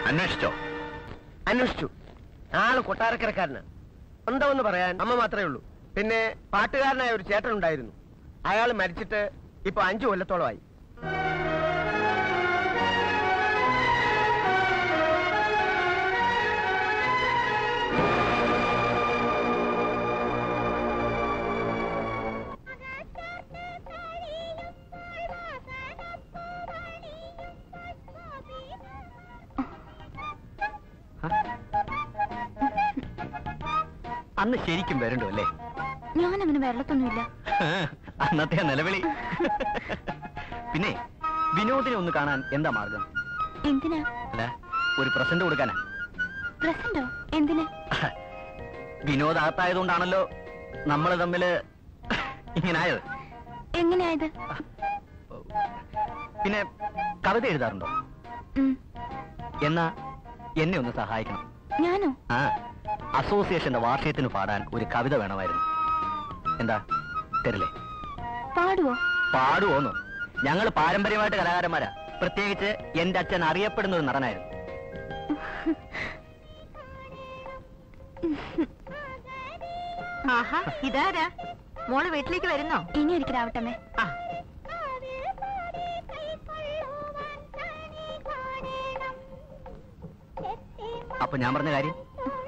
അന്വേഷിച്ചോ അന്വേഷിച്ചു ആള് കൊട്ടാരക്കരക്കാരന് സ്വന്തമെന്ന് പറയാൻ അമ്മ മാത്രമേ ഉള്ളൂ പിന്നെ പാട്ടുകാരനായ ഒരു ചേട്ടൻ ഉണ്ടായിരുന്നു അയാൾ മരിച്ചിട്ട് ഇപ്പൊ അഞ്ചു കൊല്ലത്തോളമായി അന്ന് ശരിക്കും വരണ്ടോ അല്ലേ ഞാൻ അവന് വെള്ളത്തൊന്നുമില്ല അന്നത്തെ ആ നിലവിളി പിന്നെ വിനോദിനെ ഒന്ന് കാണാൻ എന്താ മാർഗം എന്തിനാ അല്ല ഒരു പ്രസന്റ് കൊടുക്കാനാ പ്രസന്റോ എന്തിന് വിനോദ് അകത്തായതുകൊണ്ടാണല്ലോ നമ്മൾ തമ്മില് ഇങ്ങനായത് എങ്ങനെയായത് പിന്നെ കവിത എഴുതാറുണ്ടോ ഉം. എന്നാ എന്നെ ഒന്ന് സഹായിക്കണം ഞാനോ ആ അസോസിയേഷന്റെ വാർഷികത്തിന് പാടാൻ ഒരു കവിത വേണമായിരുന്നു എന്താ തരില്ലേ പാടുവോ പാടുവോന്നു ഞങ്ങൾ പാരമ്പര്യമായിട്ട് കലാകാരന്മാരാ പ്രത്യേകിച്ച് എന്റെ അച്ഛൻ അറിയപ്പെടുന്ന ഒരു നടനായിരുന്നു ആഹാ ഇതാരാ മോള് വീട്ടിലേക്ക് വരുന്നോ ഇനി ഒരിക്കലാവട്ടമ്മേ ആ അപ്പൊ ഞാൻ പറഞ്ഞ കാര്യം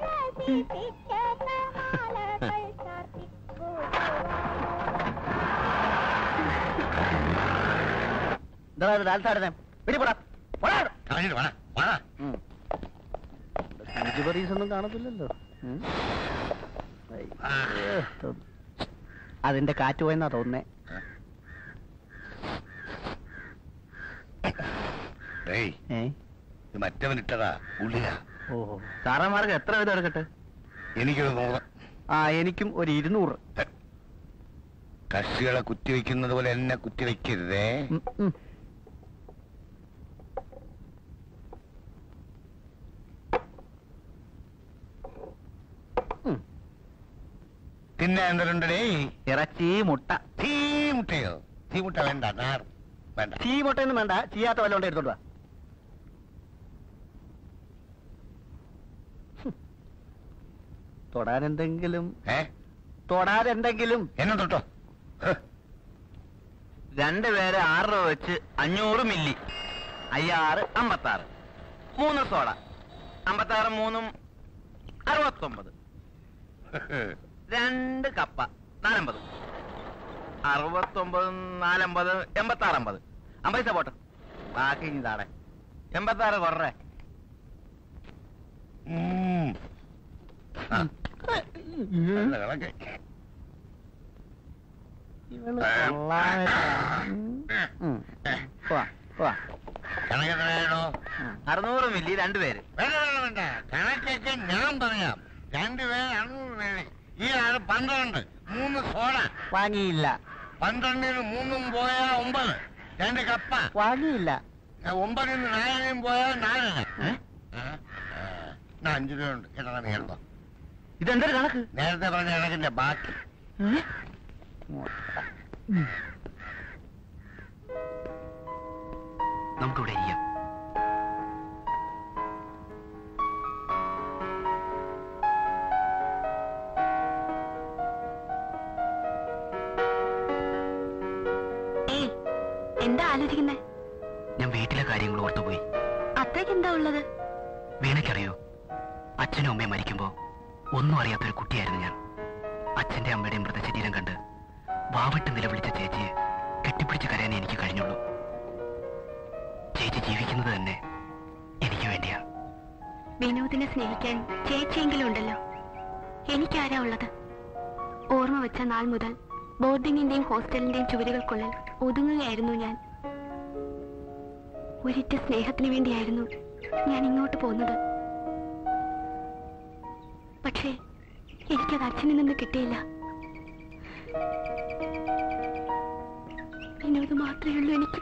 കളഞ്ഞിട്ട് വേണം വേണം ഒന്നും കാണത്തില്ലല്ലോ അതിന്റെ കാറ്റ് പോയെന്നാ തോന്നുന്നേ ഏയ് ഏ ഇത് മറ്റവൻ ഇട്ടതാ ഉള്ളില ഓഹോ സാറന്മാർക്ക് എത്ര വിധം എടുക്കട്ടെ എനിക്കൊരു നൂറ് ആ എനിക്കും ഒരു ഇരുന്നൂറ് കക്ഷികളെ കുത്തിവെക്കുന്നത് പോലെ എന്നെ കുത്തിവെക്കരുതേ ഉം, ഉം. ഉം. പിന്നെ എന്തുണ്ടേ ഇറച്ചി മുട്ട തീ മുട്ടയോ തീ മുട്ട വേണ്ട നാർ വേണ്ട ചീ മുട്ടയൊന്നും വേണ്ട ചീയാത്ത വല്ല കൊണ്ട് എടുത്തോണ്ട് വാ ഹും. തൊടാനെന്തെങ്കിലും ഏ തൊടാനെന്തെങ്കിലും എന്നെ തൊട്ടോ ഹ്. രണ്ടുപേര് ആറ് രൂപ വെച്ച് അഞ്ഞൂറ് മില്ലി അയ്യാറ് അമ്പത്താറ് മൂന്ന് സോഡ അമ്പത്താറ് മൂന്നും അറുപത്തൊമ്പത് രണ്ട് കപ്പ നാലമ്പത് അറുപത്തൊമ്പത് നാലമ്പത് എൺപത്താറ് അമ്പത് അമ്പത് പോട്ടെ ബാക്കി ഇനി താടെ എൺപത്താറ് കുറേ ഉം. ആ. നല്ല കണക്ക്. ഉം. പോവാ, പോവാ. കണക്ക് എത്രയാണോ അറുന്നൂറ് മില്ലി രണ്ടുപേര് വേണ്ട വേണ്ട വേണ്ട കണക്കൊക്കെ ഞാൻ പറയാം രണ്ടുപേര് അറുന്നൂറ് പേര് ഈ ആള് പന്ത്രണ്ട് മൂന്ന് സോഡ വാങ്ങിയില്ല പന്ത്രണ്ടിന് മൂന്നും പോയാ ഒമ്പത് രണ്ട് കപ്പ വാങ്ങിയില്ല ഏ, ഒമ്പതിന് നാലിനും പോയാൽ നാലെണ്ണ ഏ? ആ, ആ. എന്നാ അഞ്ചു രൂപ ഉണ്ട് കേട്ടോ നീ എടുത്തോ ഇതെന്തൊരു കണക്ക് നേരത്തെ പറഞ്ഞ കണക്കിന്റെ ബാക്കി നമുക്കിവിടെ ഇരിക്കാം ഏയ് എന്താ ആലോചിക്കുന്നേ ഞാൻ വീട്ടിലെ കാര്യങ്ങൾ ഓർത്തുപോയി അത്രയ്ക്ക് എന്താ ഉള്ളത് വീണയ്ക്കറിയോ അച്ഛനും അമ്മയും മരിക്കുമ്പോ ഒന്നും അറിയാത്തൊരു കുട്ടിയായിരുന്നു ഞാൻ അച്ഛന്റെ അമ്മയുടെയും മൃതശരീരം കണ്ട് വാവിട്ട് നിലവിളിച്ച ചേച്ചിയെ കെട്ടിപ്പിടിച്ച് കരയാനേ എനിക്ക് കഴിഞ്ഞുള്ളൂ ചേച്ചി ജീവിക്കുന്നത് തന്നെ എനിക്ക് വേണ്ടിയാ വിനോദിനെ സ്നേഹിക്കാൻ ചേച്ചിയെങ്കിലും ഉണ്ടല്ലോ എനിക്കാരാ ഉള്ളത് ഓർമ്മ വെച്ച നാൾ മുതൽ ബോർഡിങ്ങിന്റെയും ഹോസ്റ്റലിന്റെയും ചുവരുകൾക്കുള്ളിൽ ഒതുങ്ങുകയായിരുന്നു ഞാൻ ഒരിറ്റ സ്നേഹത്തിന് വേണ്ടിയായിരുന്നു ഞാൻ ഇങ്ങോട്ട് പോകുന്നത് പക്ഷേ എനിക്കത് അച്ഛനിൽ നിന്ന് കിട്ടിയില്ല വിനോദ് മാത്രമേ ഉള്ളൂ എനിക്ക്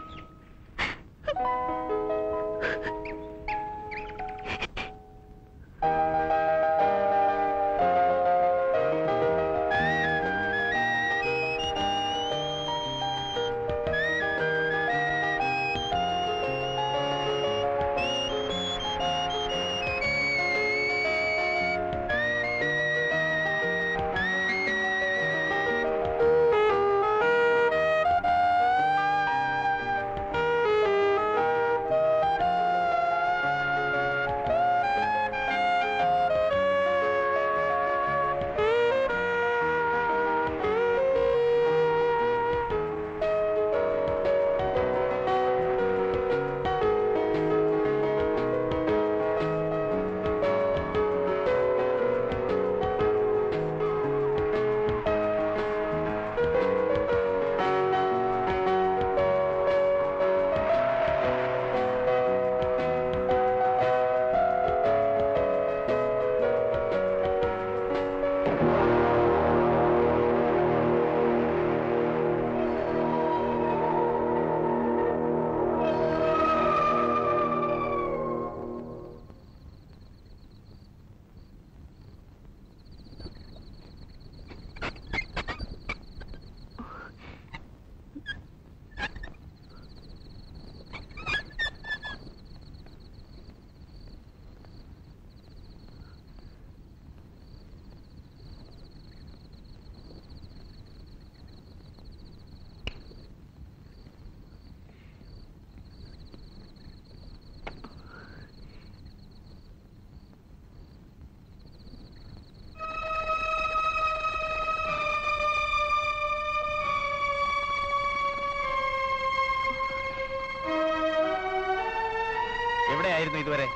എവിടെയായിരുന്നു ഇതുവരെ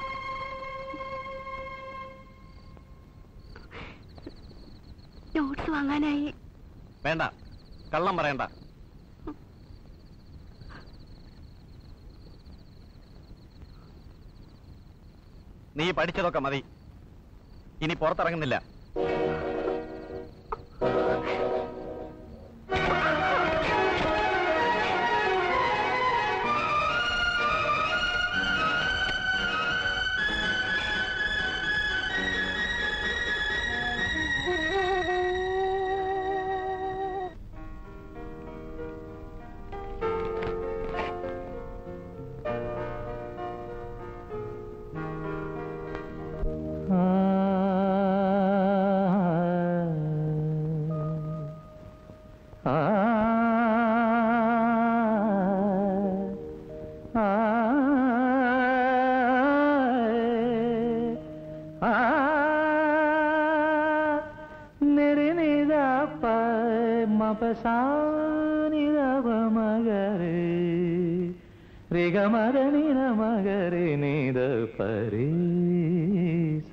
നോട്ട്സ് വാങ്ങാനായി വേണ്ട കള്ളം പറയണ്ട നീ പഠിച്ചതൊക്കെ മതി ഇനി പുറത്തിറങ്ങുന്നില്ല രിഗമരണിന മകരി നീത പരീസ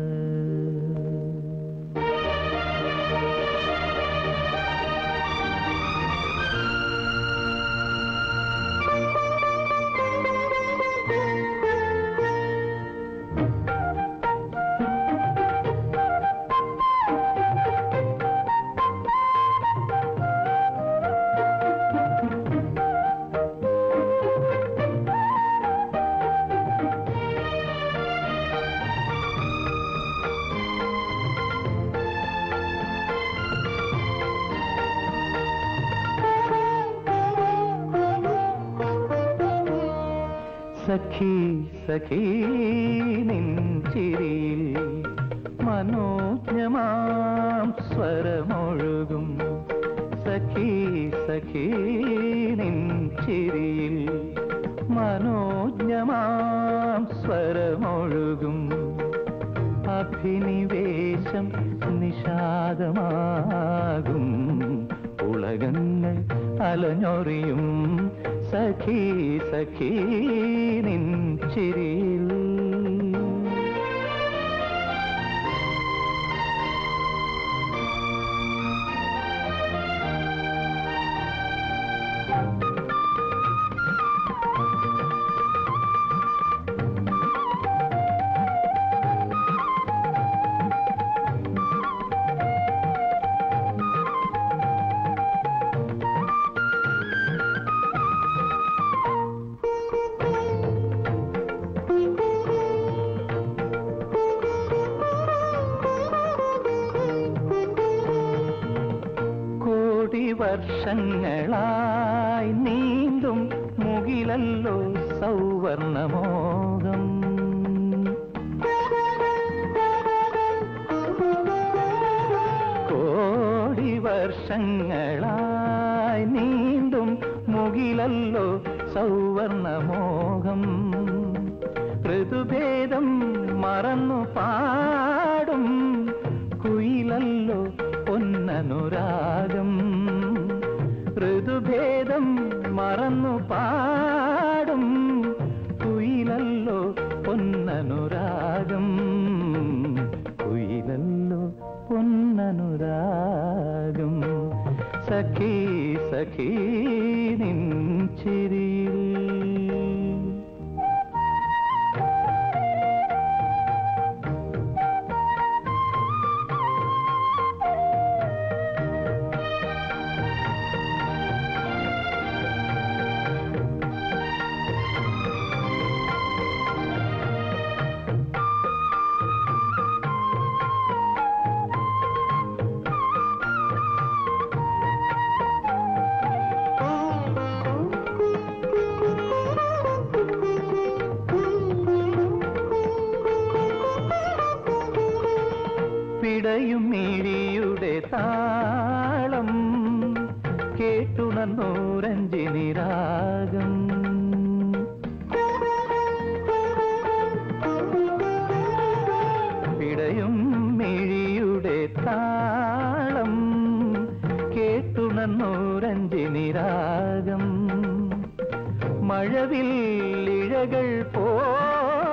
സഖി സഖി നിൻചിരിയിൽ മനോജ്ഞമാം സ്വരമൊഴുകും സഖി സഖി നിൻചിരിയിൽ മനോജ്ഞമാം സ്വരമൊഴുകും അഭിനിവേശം നിഷാദമാകും ഉലകങ്ങൾ അലഞ്ഞൊറിയും സഖി സഖി നിൻ ചിരിയിൽ കോടി വർഷങ്ങളായി നീന്തും മുകിലല്ലോ സൗവർണമോഹം കോടി വർഷങ്ങളായി നീന്തും മുകിലല്ലോ സൗവർണമോഹം ഋതുഭേദം മറന്നു പാടും കുയിലല്ലോ പൊന്നനുരാഗം ഋതുഭേദം മറന്നു പാടും കുയിലല്ലോ പൊന്നനുരാഗം കുയിലല്ലോ പൊന്നനുരാഗം സഖി സഖി നിൻ ചിരിയിൽ പിടയും മിഴിയുടെ താളം കേട്ടുണർന്നൂരഞ്ജിനി രാഗം പിടയും മിഴിയുടെ താളം കേട്ടുണർന്നൂരഞ്ജിനി രാഗം മഴവിൽ ഇഴകൾ പോ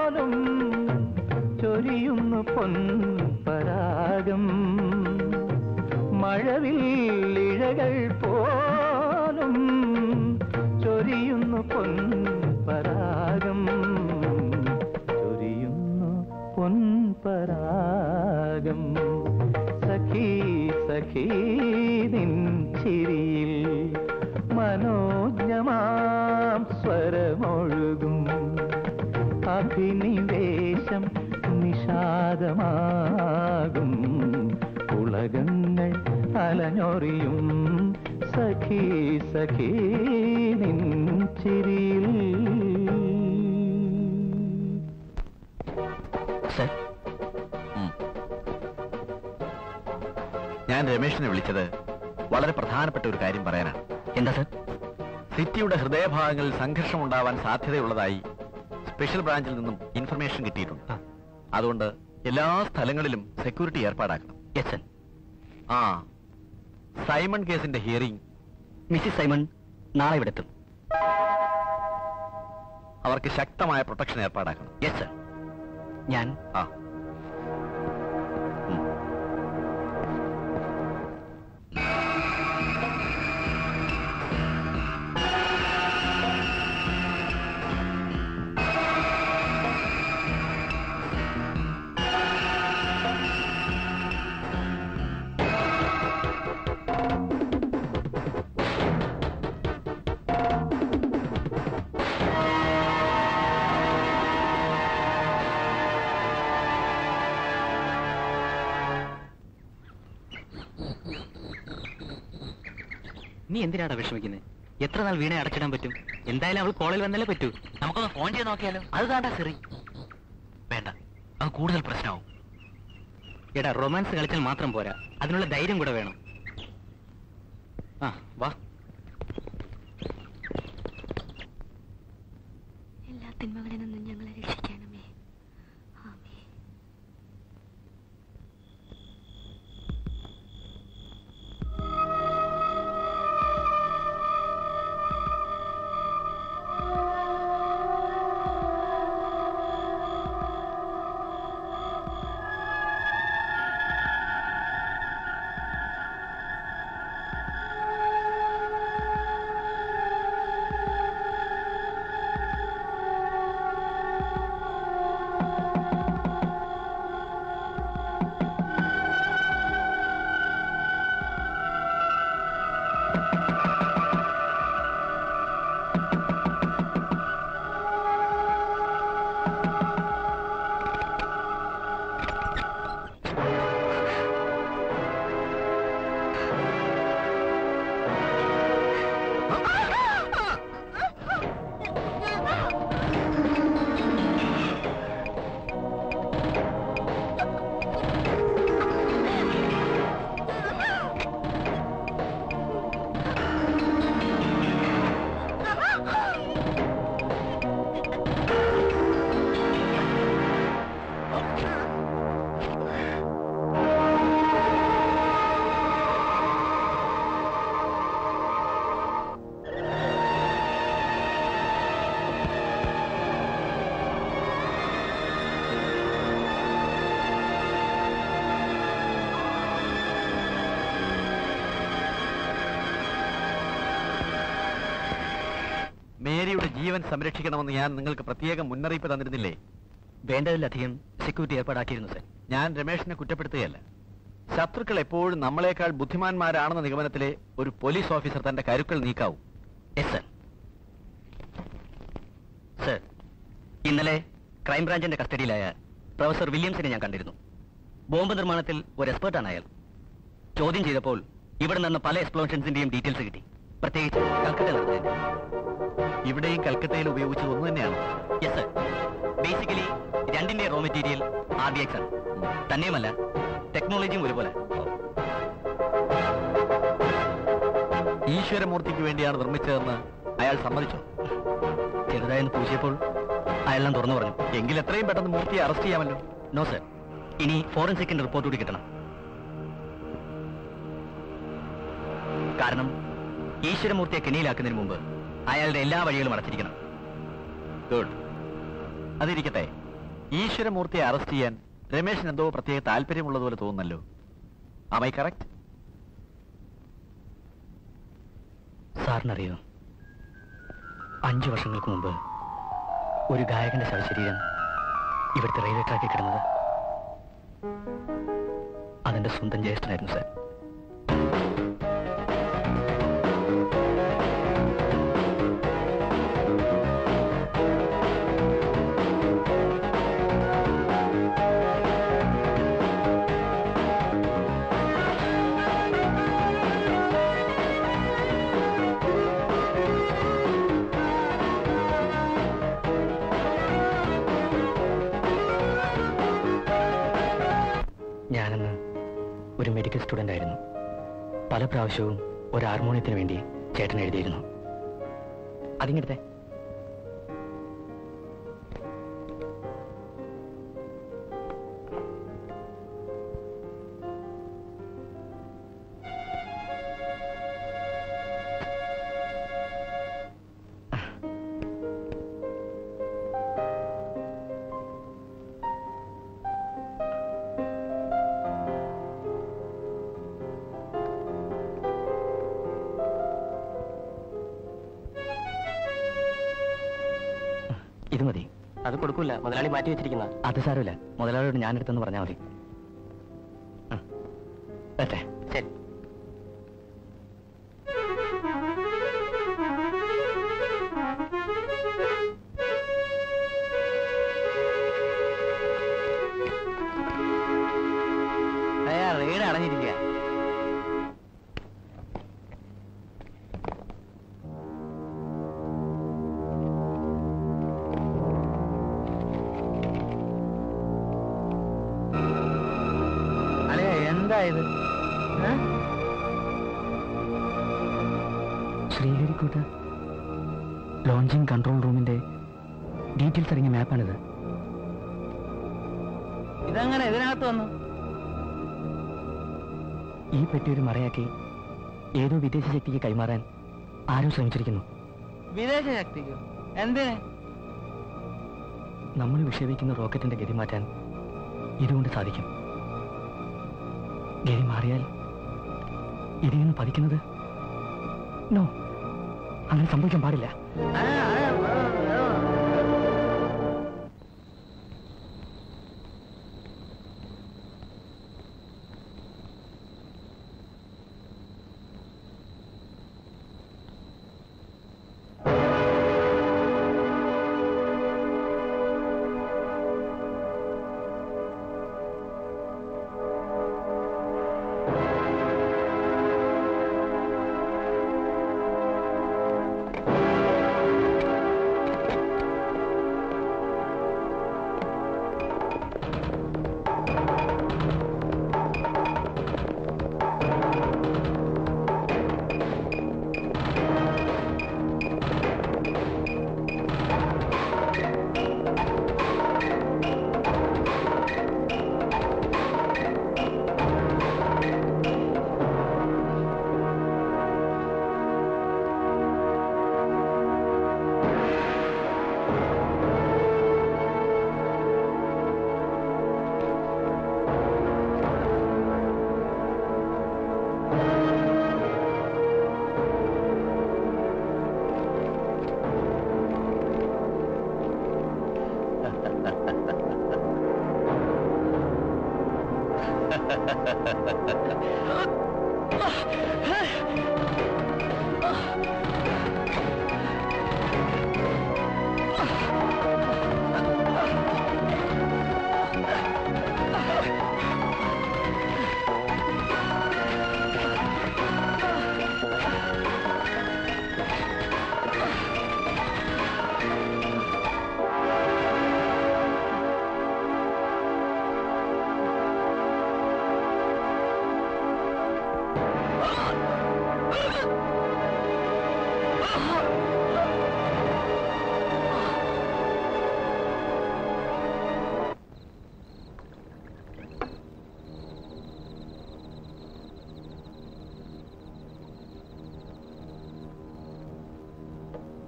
ചൊരിയുന്നു പൊൻപരാഗം മഴവില്ലിഴകൾ പോലും ചൊരിയുന്നു പൊൻപരാഗം ചൊരിയുന്നു പൊൻപരാഗം സഖീ സഖീ നിൻ ചിരിയിൽ മനോജ്ഞമാം സ്വരമൊഴുകും അഭിനിവേശം നിഷാദമാകും ഉലകങ്ങൾ അലഞ്ഞൊറിയും സഖീ സഖീ നിൻ ചിരിയിൽ സർ ഞാൻ രമേഷിനെ വിളിച്ചത് വളരെ പ്രധാനപ്പെട്ട ഒരു കാര്യം പറയാനാണ് എന്താ സർ സിറ്റിയുടെ ഹൃദയഭാഗങ്ങളിൽ സംഘർഷം ഉണ്ടാവാൻ സാധ്യതയുള്ളതായി സ്പെഷ്യൽ ബ്രാഞ്ചിൽ നിന്നും ഇൻഫർമേഷൻ കിട്ടിയിട്ടുണ്ട് അതുകൊണ്ട് എല്ലാ സ്ഥലങ്ങളിലും സെക്യൂരിറ്റി ഏർപ്പാടാക്കണം യെസ് സർ ആ സൈമൺ കേസിന്റെ ഹിയറിംഗ് മിസ്സിസ് സൈമൺ നാളെ ഇവിടെ എത്തും അവർക്ക് ശക്തമായ പ്രൊട്ടക്ഷൻ ഏർപ്പാടാക്കണം യെസ് സർ ഞാൻ ആ നീ എന്തിനാടാ വിഷമിക്കുന്നത് എത്ര നാൾ വീണെ അടച്ചിടാൻ പറ്റും എന്തായാലും അവൾ കോളേജിൽ വന്നാലേ പറ്റൂ നമുക്കൊന്ന് ഫോൺ ചെയ്ത് നോക്കിയാലോ അത് താണ്ടാ സിറി വേണ്ട അത് കൂടുതൽ പ്രശ്നമാവും എടാ റൊമാൻസ് കളിച്ചാൽ മാത്രം പോരാ അതിനുള്ള ധൈര്യം കൂടെ വേണം ആ വാ എല്ലാ തിന്മകളിൽ നിന്നും ഞങ്ങളെ രക്ഷിക്കണമേ ആമേ മേരിയുടെ ജീവൻ സംരക്ഷിക്കണമെന്ന് ഞാൻ നിങ്ങൾക്ക് പ്രത്യേക മുന്നറിയിപ്പ് തന്നിരുന്നില്ലേ വേണ്ടതിലധികം സെക്യൂരിറ്റി ഏർപ്പാടാക്കിയിരുന്നു സർ ഞാൻ രമേഷിനെ കുറ്റപ്പെടുത്തുകയല്ല ശത്രുക്കൾ എപ്പോഴും നമ്മളെക്കാൾ ബുദ്ധിമാന്മാരാണെന്ന നിഗമനത്തിലെ ഒരു പോലീസ് ഓഫീസർ തന്റെ കരുക്കൾ നീക്കാവൂ യെസ് സർ സർ ഇന്നലെ ക്രൈംബ്രാഞ്ചിന്റെ കസ്റ്റഡിയിലായ പ്രൊഫസർ വില്യംസിനെ ഞാൻ കണ്ടിരുന്നു ബോംബ് നിർമ്മാണത്തിൽ ഒരു എക്സ്പേർട്ടാണ് അയാൾ ചോദ്യം ചെയ്തപ്പോൾ ഇവിടെ നിന്ന് പല എക്സ്പ്ലോഷൻസിന്റെയും ഡീറ്റെയിൽസ് കിട്ടി പ്രത്യേകിച്ച് കൽക്കട്ട നടന്നതിന്റെ ഇവിടെയും കൽക്കത്തയിൽ ഉപയോഗിച്ചത് ഒന്ന് തന്നെയാണ് യെസ് സർ ബേസിക്കലി രണ്ടിന്റെ raw material R D X ആണ് തന്നെയുമല്ല ടെക്നോളജിയും ഒരുപോലെ ഈശ്വരമൂർത്തിക്ക് വേണ്ടിയാണ് നിർമ്മിച്ചതെന്ന് അയാൾ സമ്മതിച്ചോ ചെറുതായെന്ന് പൂശിയപ്പോൾ അയാളെല്ലാം തുറന്നു പറഞ്ഞു എങ്കിൽ എത്രയും പെട്ടെന്ന് മൂർത്തിയെ അറസ്റ്റ് ചെയ്യാമല്ലോ നോ സർ ഇനി ഫോറൻസിക്കിന്റെ റിപ്പോർട്ട് കൂടി കിട്ടണം കാരണം ഈശ്വരമൂർത്തിയെ കെണിയിലാക്കുന്നതിന് മുമ്പ് അയാളുടെ എല്ലാ വഴികളും അടച്ചിരിക്കണം ഗുഡ് അതിരിക്കട്ടെ ഈശ്വരമൂർത്തിയെ അറസ്റ്റ് ചെയ്യാൻ രമേശിന് എന്തോ പ്രത്യേക താല്പര്യമുള്ളതുപോലെ തോന്നുന്നല്ലോ ആമൈ കറക്റ്റ് സാറിനറിയോ അഞ്ചു വർഷങ്ങൾക്ക് മുമ്പ് ഒരു ഗായകന്റെ ശവശരീരം ഇവിടുത്തെ റെയിൽവേ ട്രാക്കിൽ കിടന്നത് അതെന്റെ സ്വന്തം ജ്യേഷ്ഠനായിരുന്നു സാർ ഞാനന്ന് ഒരു മെഡിക്കൽ സ്റ്റുഡൻ്റ് ആയിരുന്നു പല പ്രാവശ്യവും ഒരു ഹാർമോണിയത്തിന് വേണ്ടി ചേട്ടൻ എഴുതിയിരുന്നു അതിങ്ങടുത്തെ ഇത് മതി അത് കൊടുക്കൂല മുതലാളി മാറ്റി വെച്ചിരിക്കുന്ന അത് സാരമില്ല മുതലാളിയോട് ഞാനെടുത്തെന്ന് പറഞ്ഞാൽ മതി ആ, വരട്ടെ ശരി അയാൾ റീഡ് അടഞ്ഞിരിക്കുക അളിയ എന്താ ഇത് ഏ? ശ്രീഹരിക്കോട്ട് ലോഞ്ചിങ് കൺട്രോൾ റൂമിന്റെ ഡീറ്റെയിൽസ് അടങ്ങിയ മാപ്പാണിത് ഇതെങ്ങനെ ഇതിനകത്ത് വന്നു ഈ പെട്ടി ഒരു മറയാക്കി ഏതോ വിദേശ ശക്തിക്ക് കൈമാറാൻ ആരോ ശ്രമിച്ചിരിക്കുന്നു വിദേശ ശക്തിക്കോ എന്തിന് നമ്മൾ വിക്ഷേപിക്കുന്ന റോക്കറ്റിന്റെ ഗതി മാറ്റാൻ ഇതുകൊണ്ട് സാധിക്കും ഗതി മാറിയാൽ ഇതിൽ നിന്ന് പതിക്കുന്നത് നോ അങ്ങനെ സംഭവിക്കാൻ പാടില്ല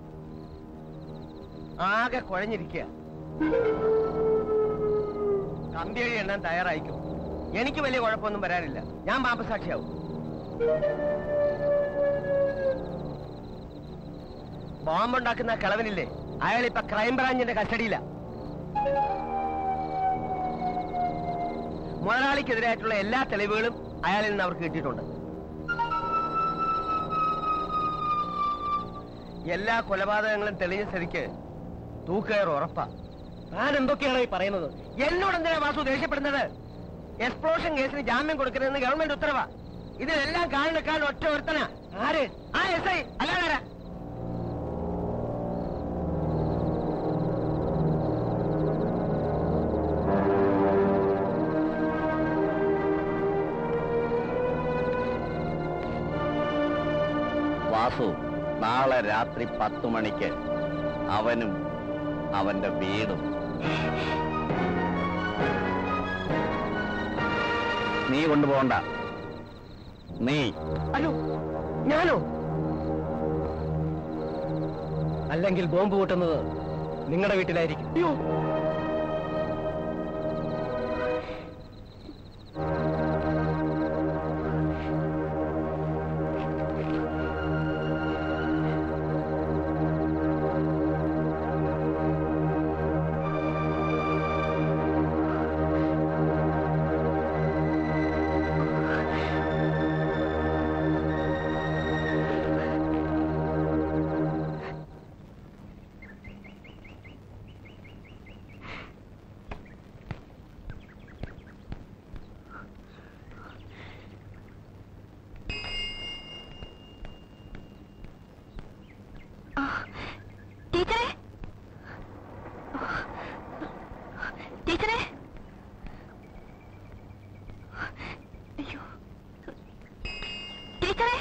ആകെ കുഴഞ്ഞിരിക്കുക കമ്പിയഴി എണ്ണാൻ തയ്യാറായിക്കും എനിക്ക് വലിയ കുഴപ്പമൊന്നും വരാനില്ല ഞാൻ പാപസാക്ഷിയാവും ബോംബുണ്ടാക്കുന്ന ആ കിളവനില്ലേ അയാൾ ഇപ്പൊ ക്രൈംബ്രാഞ്ചിന്റെ കസ്റ്റഡിയില മുതലാളിക്കെതിരായിട്ടുള്ള എല്ലാ തെളിവുകളും അയാളിൽ നിന്ന് അവർക്ക് കിട്ടിയിട്ടുണ്ട് എല്ലാ കൊലപാതകങ്ങളും തെളിഞ്ഞ സ്ഥിതിക്ക് തൂക്കുകയർ ഉറപ്പാ താൻ എന്തൊക്കെയാണ് ഈ പറയുന്നത് എന്നോട് എന്തിനാ വാസു ദേഷ്യപ്പെടുന്നത് എക്സ്പ്ലോഷൻ കേസിന് ജാമ്യം കൊടുക്കരുതെന്ന് ഗവൺമെന്റ് ഉത്തരവാ ഇതിലെല്ലാം കാലിനെക്കാൻ ഒറ്റ ഒരുത്തനാ ആര് ആ എസ് ഐ അല്ലാതാരാ വാസു നാളെ രാത്രി പത്തു മണിക്ക് അവനും അവന്റെ വീടും നീ കൊണ്ടുപോകണ്ട നീ അയ്യോ ഞാനോ അല്ലെങ്കിൽ ബോംബ് പൊട്ടുന്നത് നിങ്ങളുടെ വീട്ടിലായിരിക്കും അയ്യോ ടീച്ചറെ ടീച്ചറെ അയ്യോ ടീച്ചറെ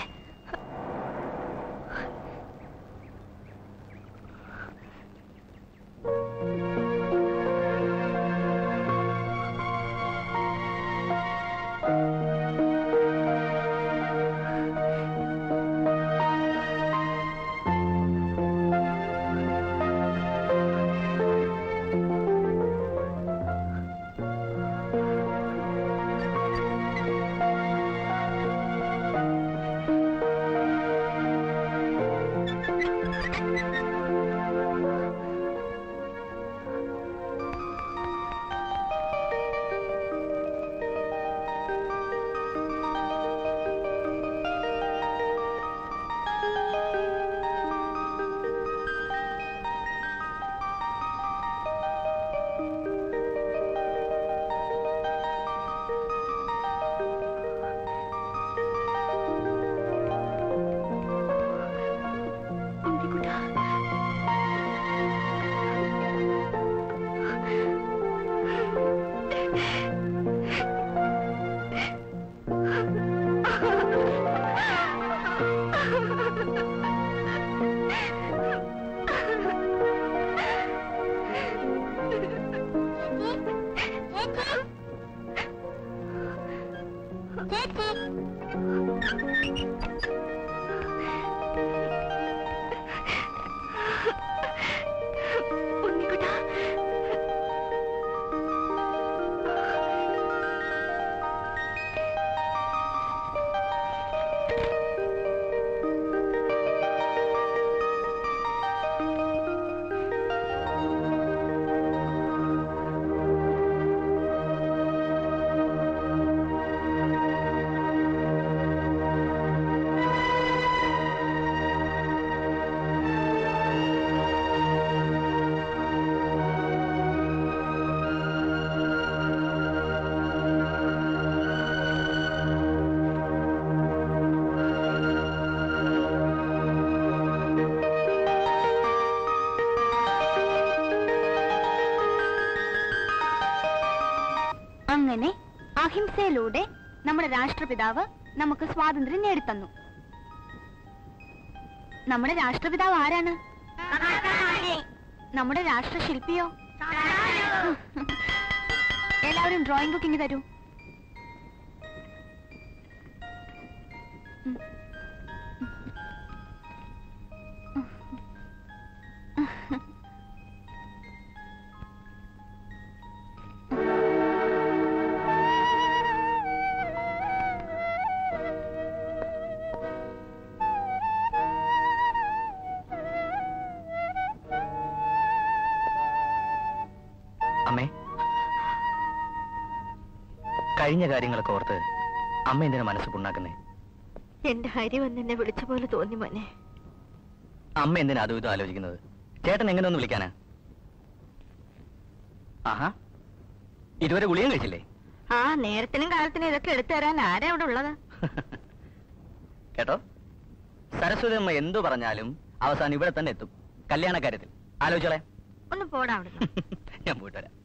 അങ്ങനെ അഹിംസയിലൂടെ നമ്മുടെ രാഷ്ട്രപിതാവ് നമുക്ക് സ്വാതന്ത്ര്യം നേടിത്തന്നു നമ്മുടെ രാഷ്ട്രപിതാവ് ആരാണ് നമ്മുടെ രാഷ്ട്രശില്പിയോ എല്ലാവരും ഡ്രോയിങ് ബുക്കിംഗ് തരൂ അമ്മേ കഴിഞ്ഞ കാര്യങ്ങളൊക്കെ ഓർത്ത് അമ്മ എന്തിനാ മനസ്സ് പുണ്ണാക്കുന്നേ എന്റെ ഹരി വന്ന് എന്നെ വിളിച്ച പോലെ തോന്നി മോനെ അമ്മ എന്തിനാ അതും ഇതും ആലോചിക്കുന്നത് ചേട്ടൻ എങ്ങനെ ഒന്ന് വിളിക്കാനാ ആഹാ ഇതുവരെ ഗുളിയും കഴിച്ചില്ലേ ആ നേരത്തിനും കാലത്തിനും ഇതൊക്കെ എടുത്തു തരാൻ ആരാ ഇവിടെ ഉള്ളത് കേട്ടോ സരസ്വതി അമ്മ എന്തു പറഞ്ഞാലും അവസാനം ഇവിടെ തന്നെ എത്തും കല്യാണ കാര്യത്തിൽ ആലോചിച്ചോളെ ഒന്ന് പോടാ അവിടെ ഞാൻ പോയിട്ട് വരാം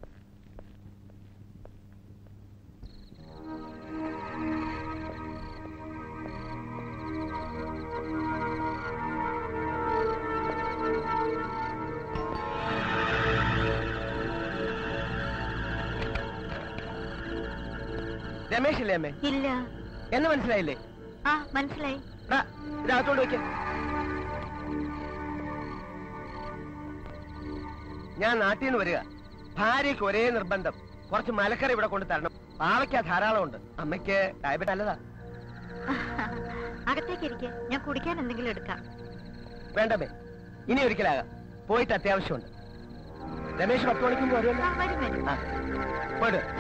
രമേശ് ഇല്ലേ അമ്മേ ഇല്ല എന്ന് മനസ്സിലായില്ലേ ആ മനസ്സിലായി ദാ, ഇതകത്തോണ്ട് വെക്ക ഞാൻ നാട്ടിൽ നിന്ന് വരിക ഭാര്യയ്ക്ക് ഒരേ നിർബന്ധം കുറച്ച് മലക്കറി ഇവിടെ കൊണ്ട് തരണം പാവയ്ക്ക ധാരാളം ഉണ്ട് അമ്മയ്ക്ക് ഡയബറ്റ് അല്ലതാ അകത്തേക്ക് ഇരിക്കെ ഞാൻ കുടിക്കാൻ എന്തെങ്കിലും എടുക്കാം വേണ്ടമേ ഇനി ഒരിക്കലാകാം പോയിട്ട് അത്യാവശ്യമുണ്ട് രമേശ് പത്ത് മണിക്ക് മുമ്പ് വരുമല്ലോ ആ, വരും വരും ആ പോയിട്ട് വാ.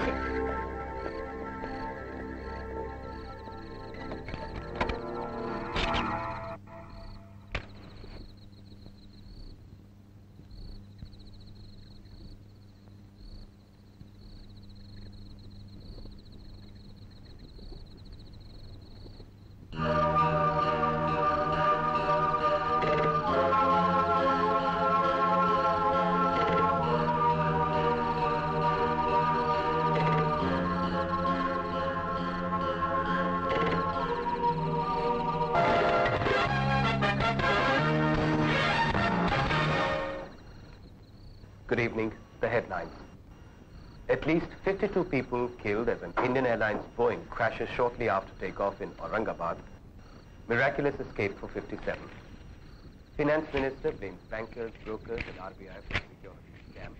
Good evening. The headlines. At least 52 people killed as an Indian Airlines Boeing crashes shortly after takeoff in Aurangabad. Miraculous escape for 57. Finance Minister blames bankers, brokers and RBI for security scam.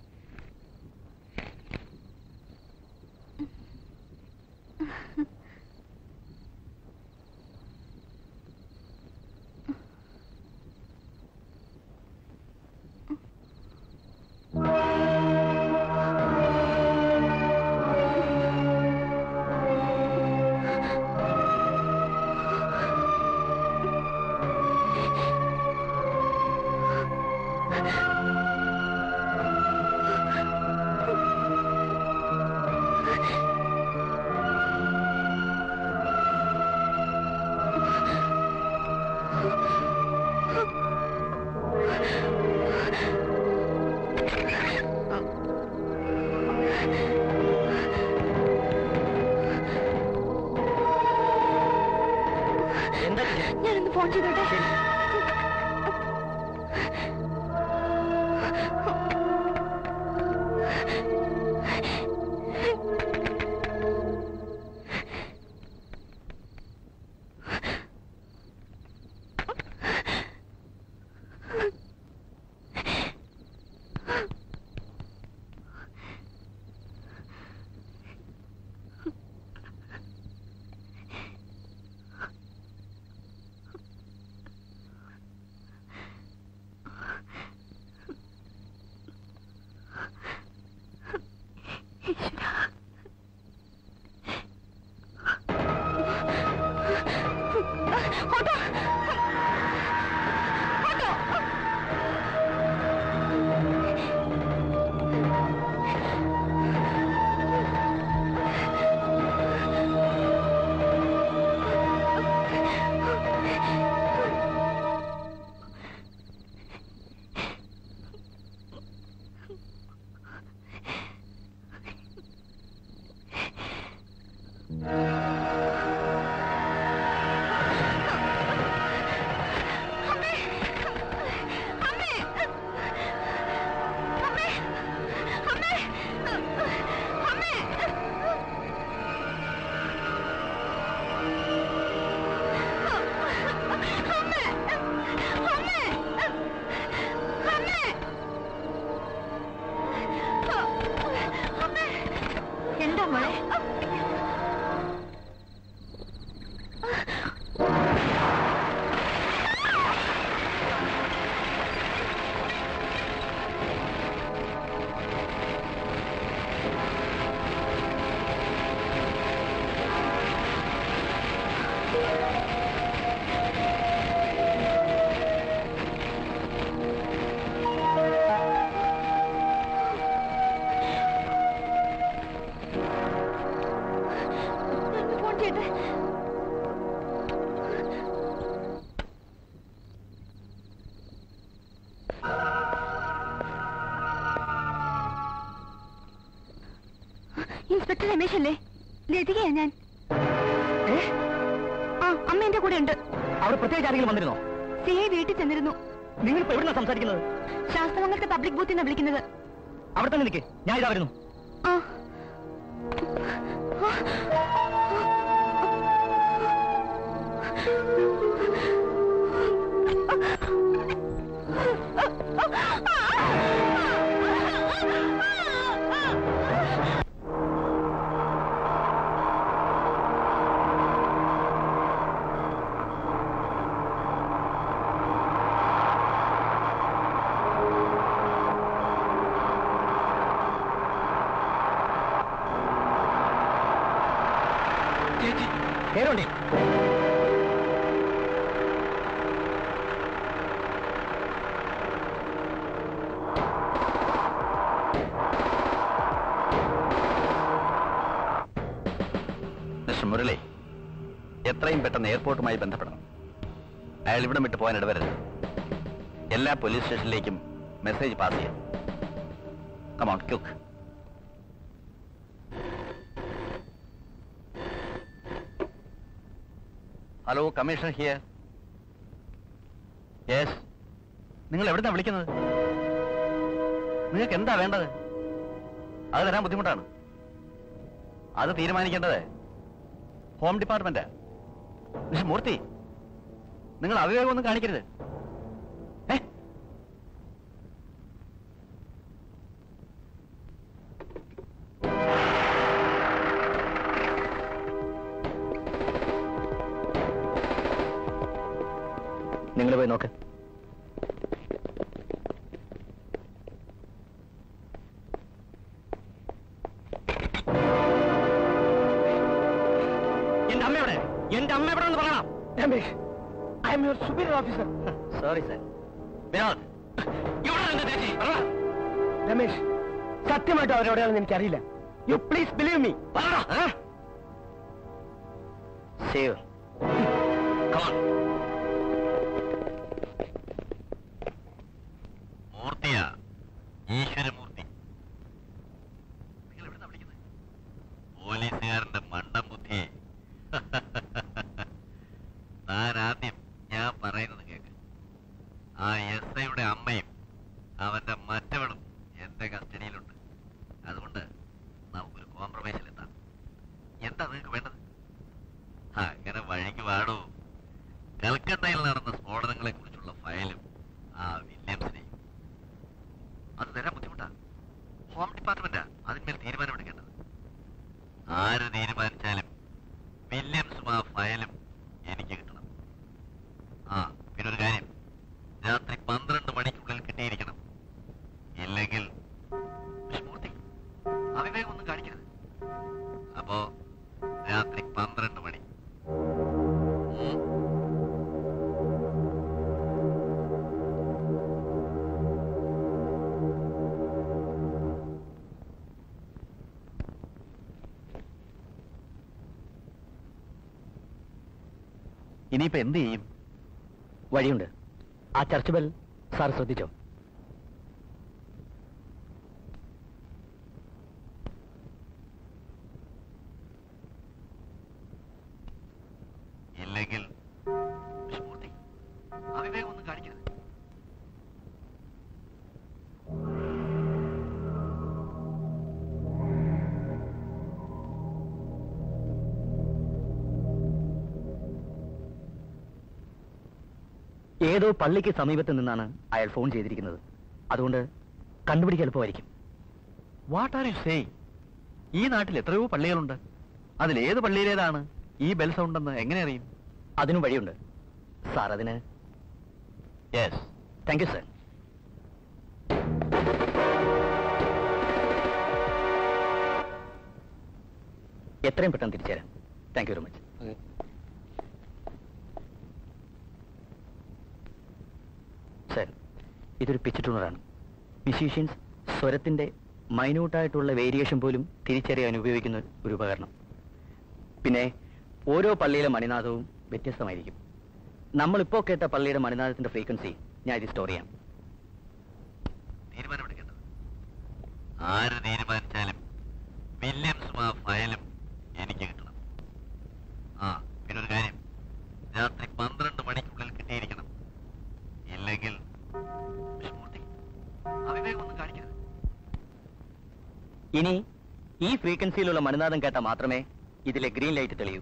എന്താ ഞാനൊന്ന് ഫോൺ ചെയ്തോട്ടെ ഇൻസ്പെക്ടർ രമേശ് അല്ലേ ലതികയാ ഞാൻ ആ അമ്മ എന്റെ കൂടെ ഉണ്ട് അവിടെ പ്രത്യേകിച്ച് ആരെങ്കിലും വന്നിരുന്നോ സി ഐ വീട്ടിൽ ചെന്നിരുന്നു നിങ്ങൾ ഇപ്പൊ എവിടുന്നാ സംസാരിക്കുന്നത് ശാസ്ത്രമംഗലത്തെ പബ്ലിക് ബൂത്തിൽ നിന്ന് വിളിക്കുന്നത് അവിടെ തന്നെ നിൽക്ക് ഞാൻ ഇതാ വരുന്നു ആ കേറുണ്ടേ മിസ്റ്റർ മുരളി എത്രയും പെട്ടെന്ന് എയർപോർട്ടുമായി ബന്ധപ്പെടണം അയാൾ ഇവിടം വിട്ട് പോകാൻ ഇടവരരുത് എല്ലാ പോലീസ് സ്റ്റേഷനിലേക്കും മെസ്സേജ് പാസ് ചെയ്യാം come on quick hello commissioner here yes നിങ്ങൾ എവിടുന്നാ വിളിക്കുന്നത് നിങ്ങൾക്ക് എന്താ വേണ്ടത് അത് തരാൻ ബുദ്ധിമുട്ടാണ് അത് തീരുമാനിക്കേണ്ടത് ഹോം ഡിപ്പാർട്ട്മെന്റ് മിസ്റ്റർ മൂർത്തി നിങ്ങൾ അവിവേകമൊന്നും കാണിക്കരുത് ഏ നിങ്ങൾ പോയി നോക്ക് എന്റെ അമ്മ എവിടെ എന്റെ അമ്മ എവിടെ എന്ന് പറയണം Ramesh I am your superior officer sorry sir Vinod Ramesh സത്യമായിട്ടും അവരെവിടെയാണെന്ന് എനിക്കറിയില്ല you please believe me save മൂർത്തിയാ ഈശ്വരമൂർത്തി നിങ്ങൾ എവിടുന്നാ വിളിക്കുന്നത് പോലീസുകാരന്റെ മണ്ടം ബുദ്ധി താൻ ആദ്യം ഞാൻ പറയുന്നത് കേക്ക് ആ എസ് ഐയുടെ അമ്മയും അവന്റെ മറ്റവളും എന്റെ കസ്റ്റഡിയിലുണ്ട് അതുകൊണ്ട് നമുക്കൊരു കോംപ്രമൈസിലെത്താം എന്താ നിങ്ങൾക്ക് വേണ്ടത് അങ്ങനെ വഴിക്ക് വാടൂ കൽക്കട്ടയിൽ നടന്ന സ്ഫോടനങ്ങളെ കുറിച്ചുള്ള ഫയലും ആ വില്യംസിനെയും അത് തരാൻ ബുദ്ധിമുട്ടാ ഹോം ഡിപ്പാർട്ട്മെന്റാ അതിന്മേൽ തീരുമാനമെടുക്കേണ്ടത് ആര് തീരുമാനിച്ചാലും വില്യംസും ആ ഫയലും എനിക്ക് കിട്ടണം ആ പിന്നെ ഒരു കാര്യം രാത്രി പന്ത്രണ്ട് മണിക്കുള്ളിൽ കിട്ടിയിരിക്കണം ഇല്ലെങ്കിൽ വിഷ്മൂർത്തി അവിവേകം ഒന്നും കാണിക്കരുത് അപ്പോ രാത്രി പന്ത്രണ്ട് മണി ഉം. ഇനിയിപ്പോ എന്ത് ചെയ്യും വഴിയുണ്ട് ആ ചർച്ച് ബെൽ സാർ ശ്രദ്ധിച്ചോ ഇല്ലെങ്കിൽ വിഷ്മൂർത്തി അവിവേകം ഒന്നും കാണിക്കരുത് ഏതോ പള്ളിക്ക് സമീപത്ത് നിന്നാണ് അയാൾ ഫോൺ ചെയ്തിരിക്കുന്നത് അതുകൊണ്ട് കണ്ടുപിടിക്കാൻ എളുപ്പമായിരിക്കും വാട്ട് ആർ യു സേ ഈ നാട്ടിൽ എത്രയോ പള്ളികളുണ്ട് അതിൽ ഏത് പള്ളിയിലേതാണ് ഈ ബെൽ സൗണ്ട് എന്ന് എങ്ങനെ അറിയും അതിനും വഴിയുണ്ട് സാർ അതിന് യെസ് താങ്ക് യു സർ എത്രയും പെട്ടെന്ന് തിരിച്ചുതരാം thank you very much sir ഇതൊരു പിച്ച് ട്യൂണറാണ് മ്യൂസീഷ്യൻസ് സ്വരത്തിന്റെ മൈന്യൂട്ടായിട്ടുള്ള വേരിയേഷൻ പോലും തിരിച്ചറിയാൻ ഉപയോഗിക്കുന്ന ഒരു ഉപകരണം പിന്നെ ഓരോ പള്ളിയിലെ മണിനാദവും വ്യത്യസ്തമായിരിക്കും നമ്മളിപ്പോ കേട്ട പള്ളിയുടെ മണിനാദത്തിന്റെ ഫ്രീക്വൻസി ഞാൻ ഇത് സ്റ്റോർ ചെയ്യാം തീരുമാനമെടുക്കേണ്ടത് ആര് തീരുമാനിച്ചാലും വില്യംസും ആ ഇനി ഈ ഫ്രീക്വൻസിയിലുള്ള മണിനാദം കേട്ടാൽ മാത്രമേ ഇതിലെ ഗ്രീൻ ലൈറ്റ് തെളിയൂ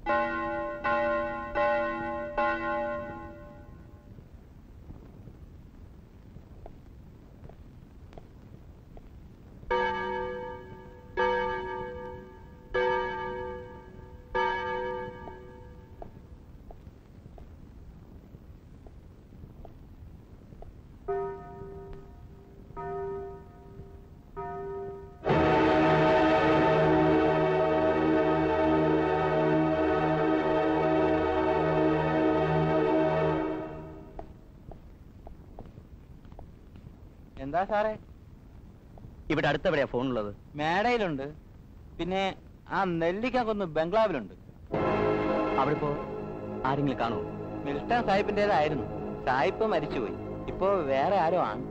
എന്താ സാറേ ഇവിടെ അടുത്തെവിടെയാ ഫോണുള്ളത് മേടയിലുണ്ട് പിന്നെ ആ നെല്ലിക്കൊന്ന് ബംഗ്ലാവിലുണ്ട് അവിടെ ഇപ്പോ ആരെങ്കിലും കാണുമോ മിൽട്ടൺ സാഹിബിന്റേതായിരുന്നു സാഹിബ് മരിച്ചുപോയി ഇപ്പോ വേറെ ആരോ ആണ്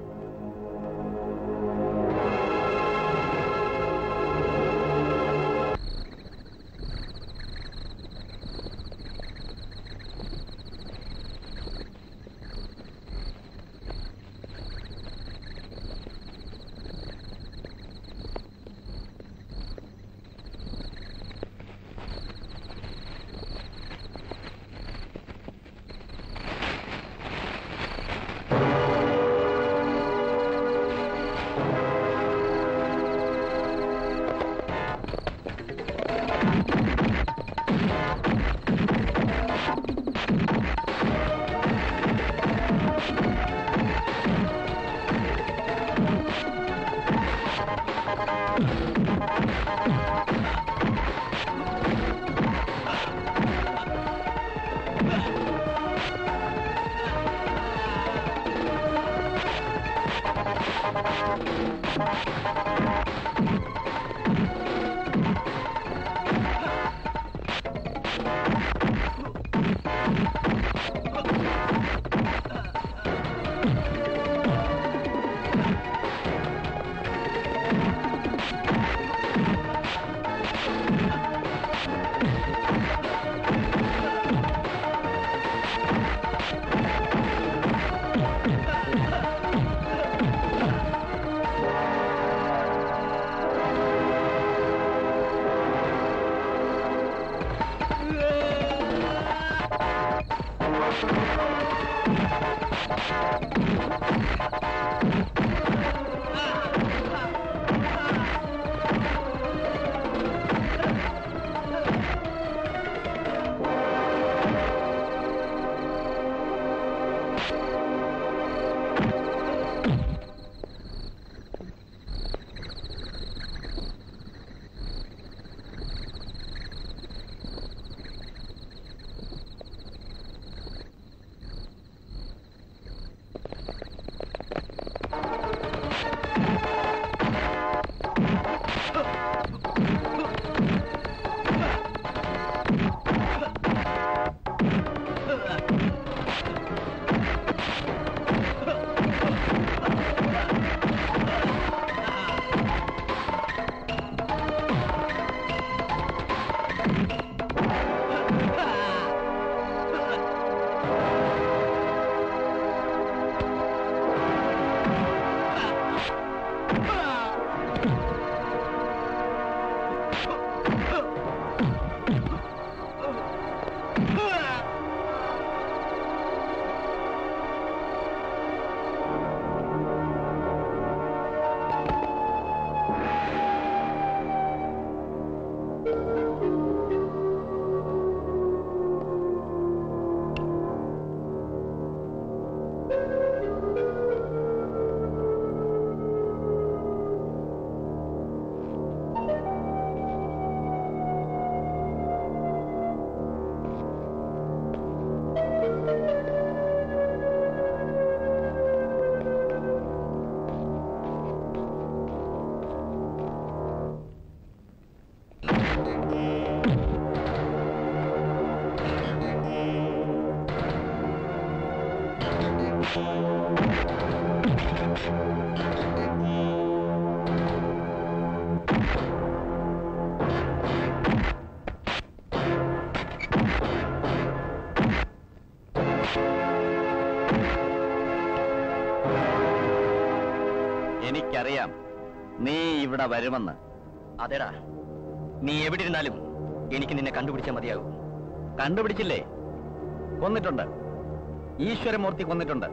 എനിക്കറിയാം നീ ഇവിടെ വരുമെന്ന് അതേടാ നീ എവിടെ ഇരുന്നാലും എനിക്ക് നിന്നെ കണ്ടുപിടിച്ചാൽ മതിയാകും കണ്ടുപിടിച്ചില്ലേ കൊന്നിട്ടുണ്ട് ഈശ്വരമൂർത്തി കൊന്നിട്ടുണ്ട്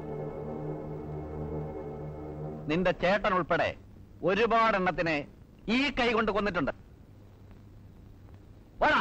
നിന്റെ ചേട്ടൻ ഉൾപ്പെടെ ഒരുപാട് എണ്ണത്തിനെ ഈ കൈ കൊണ്ട് കൊന്നിട്ടുണ്ട് വാടാ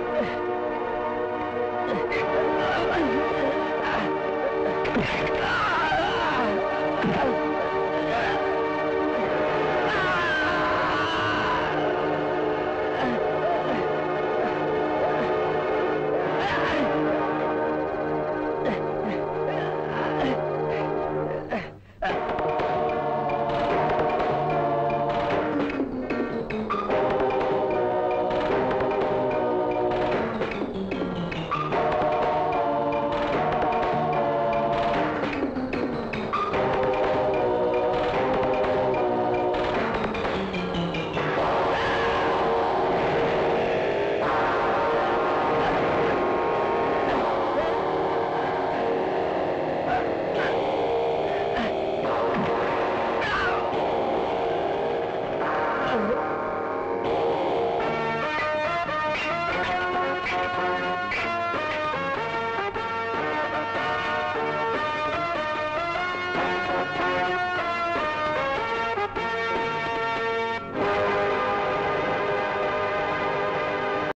Ah!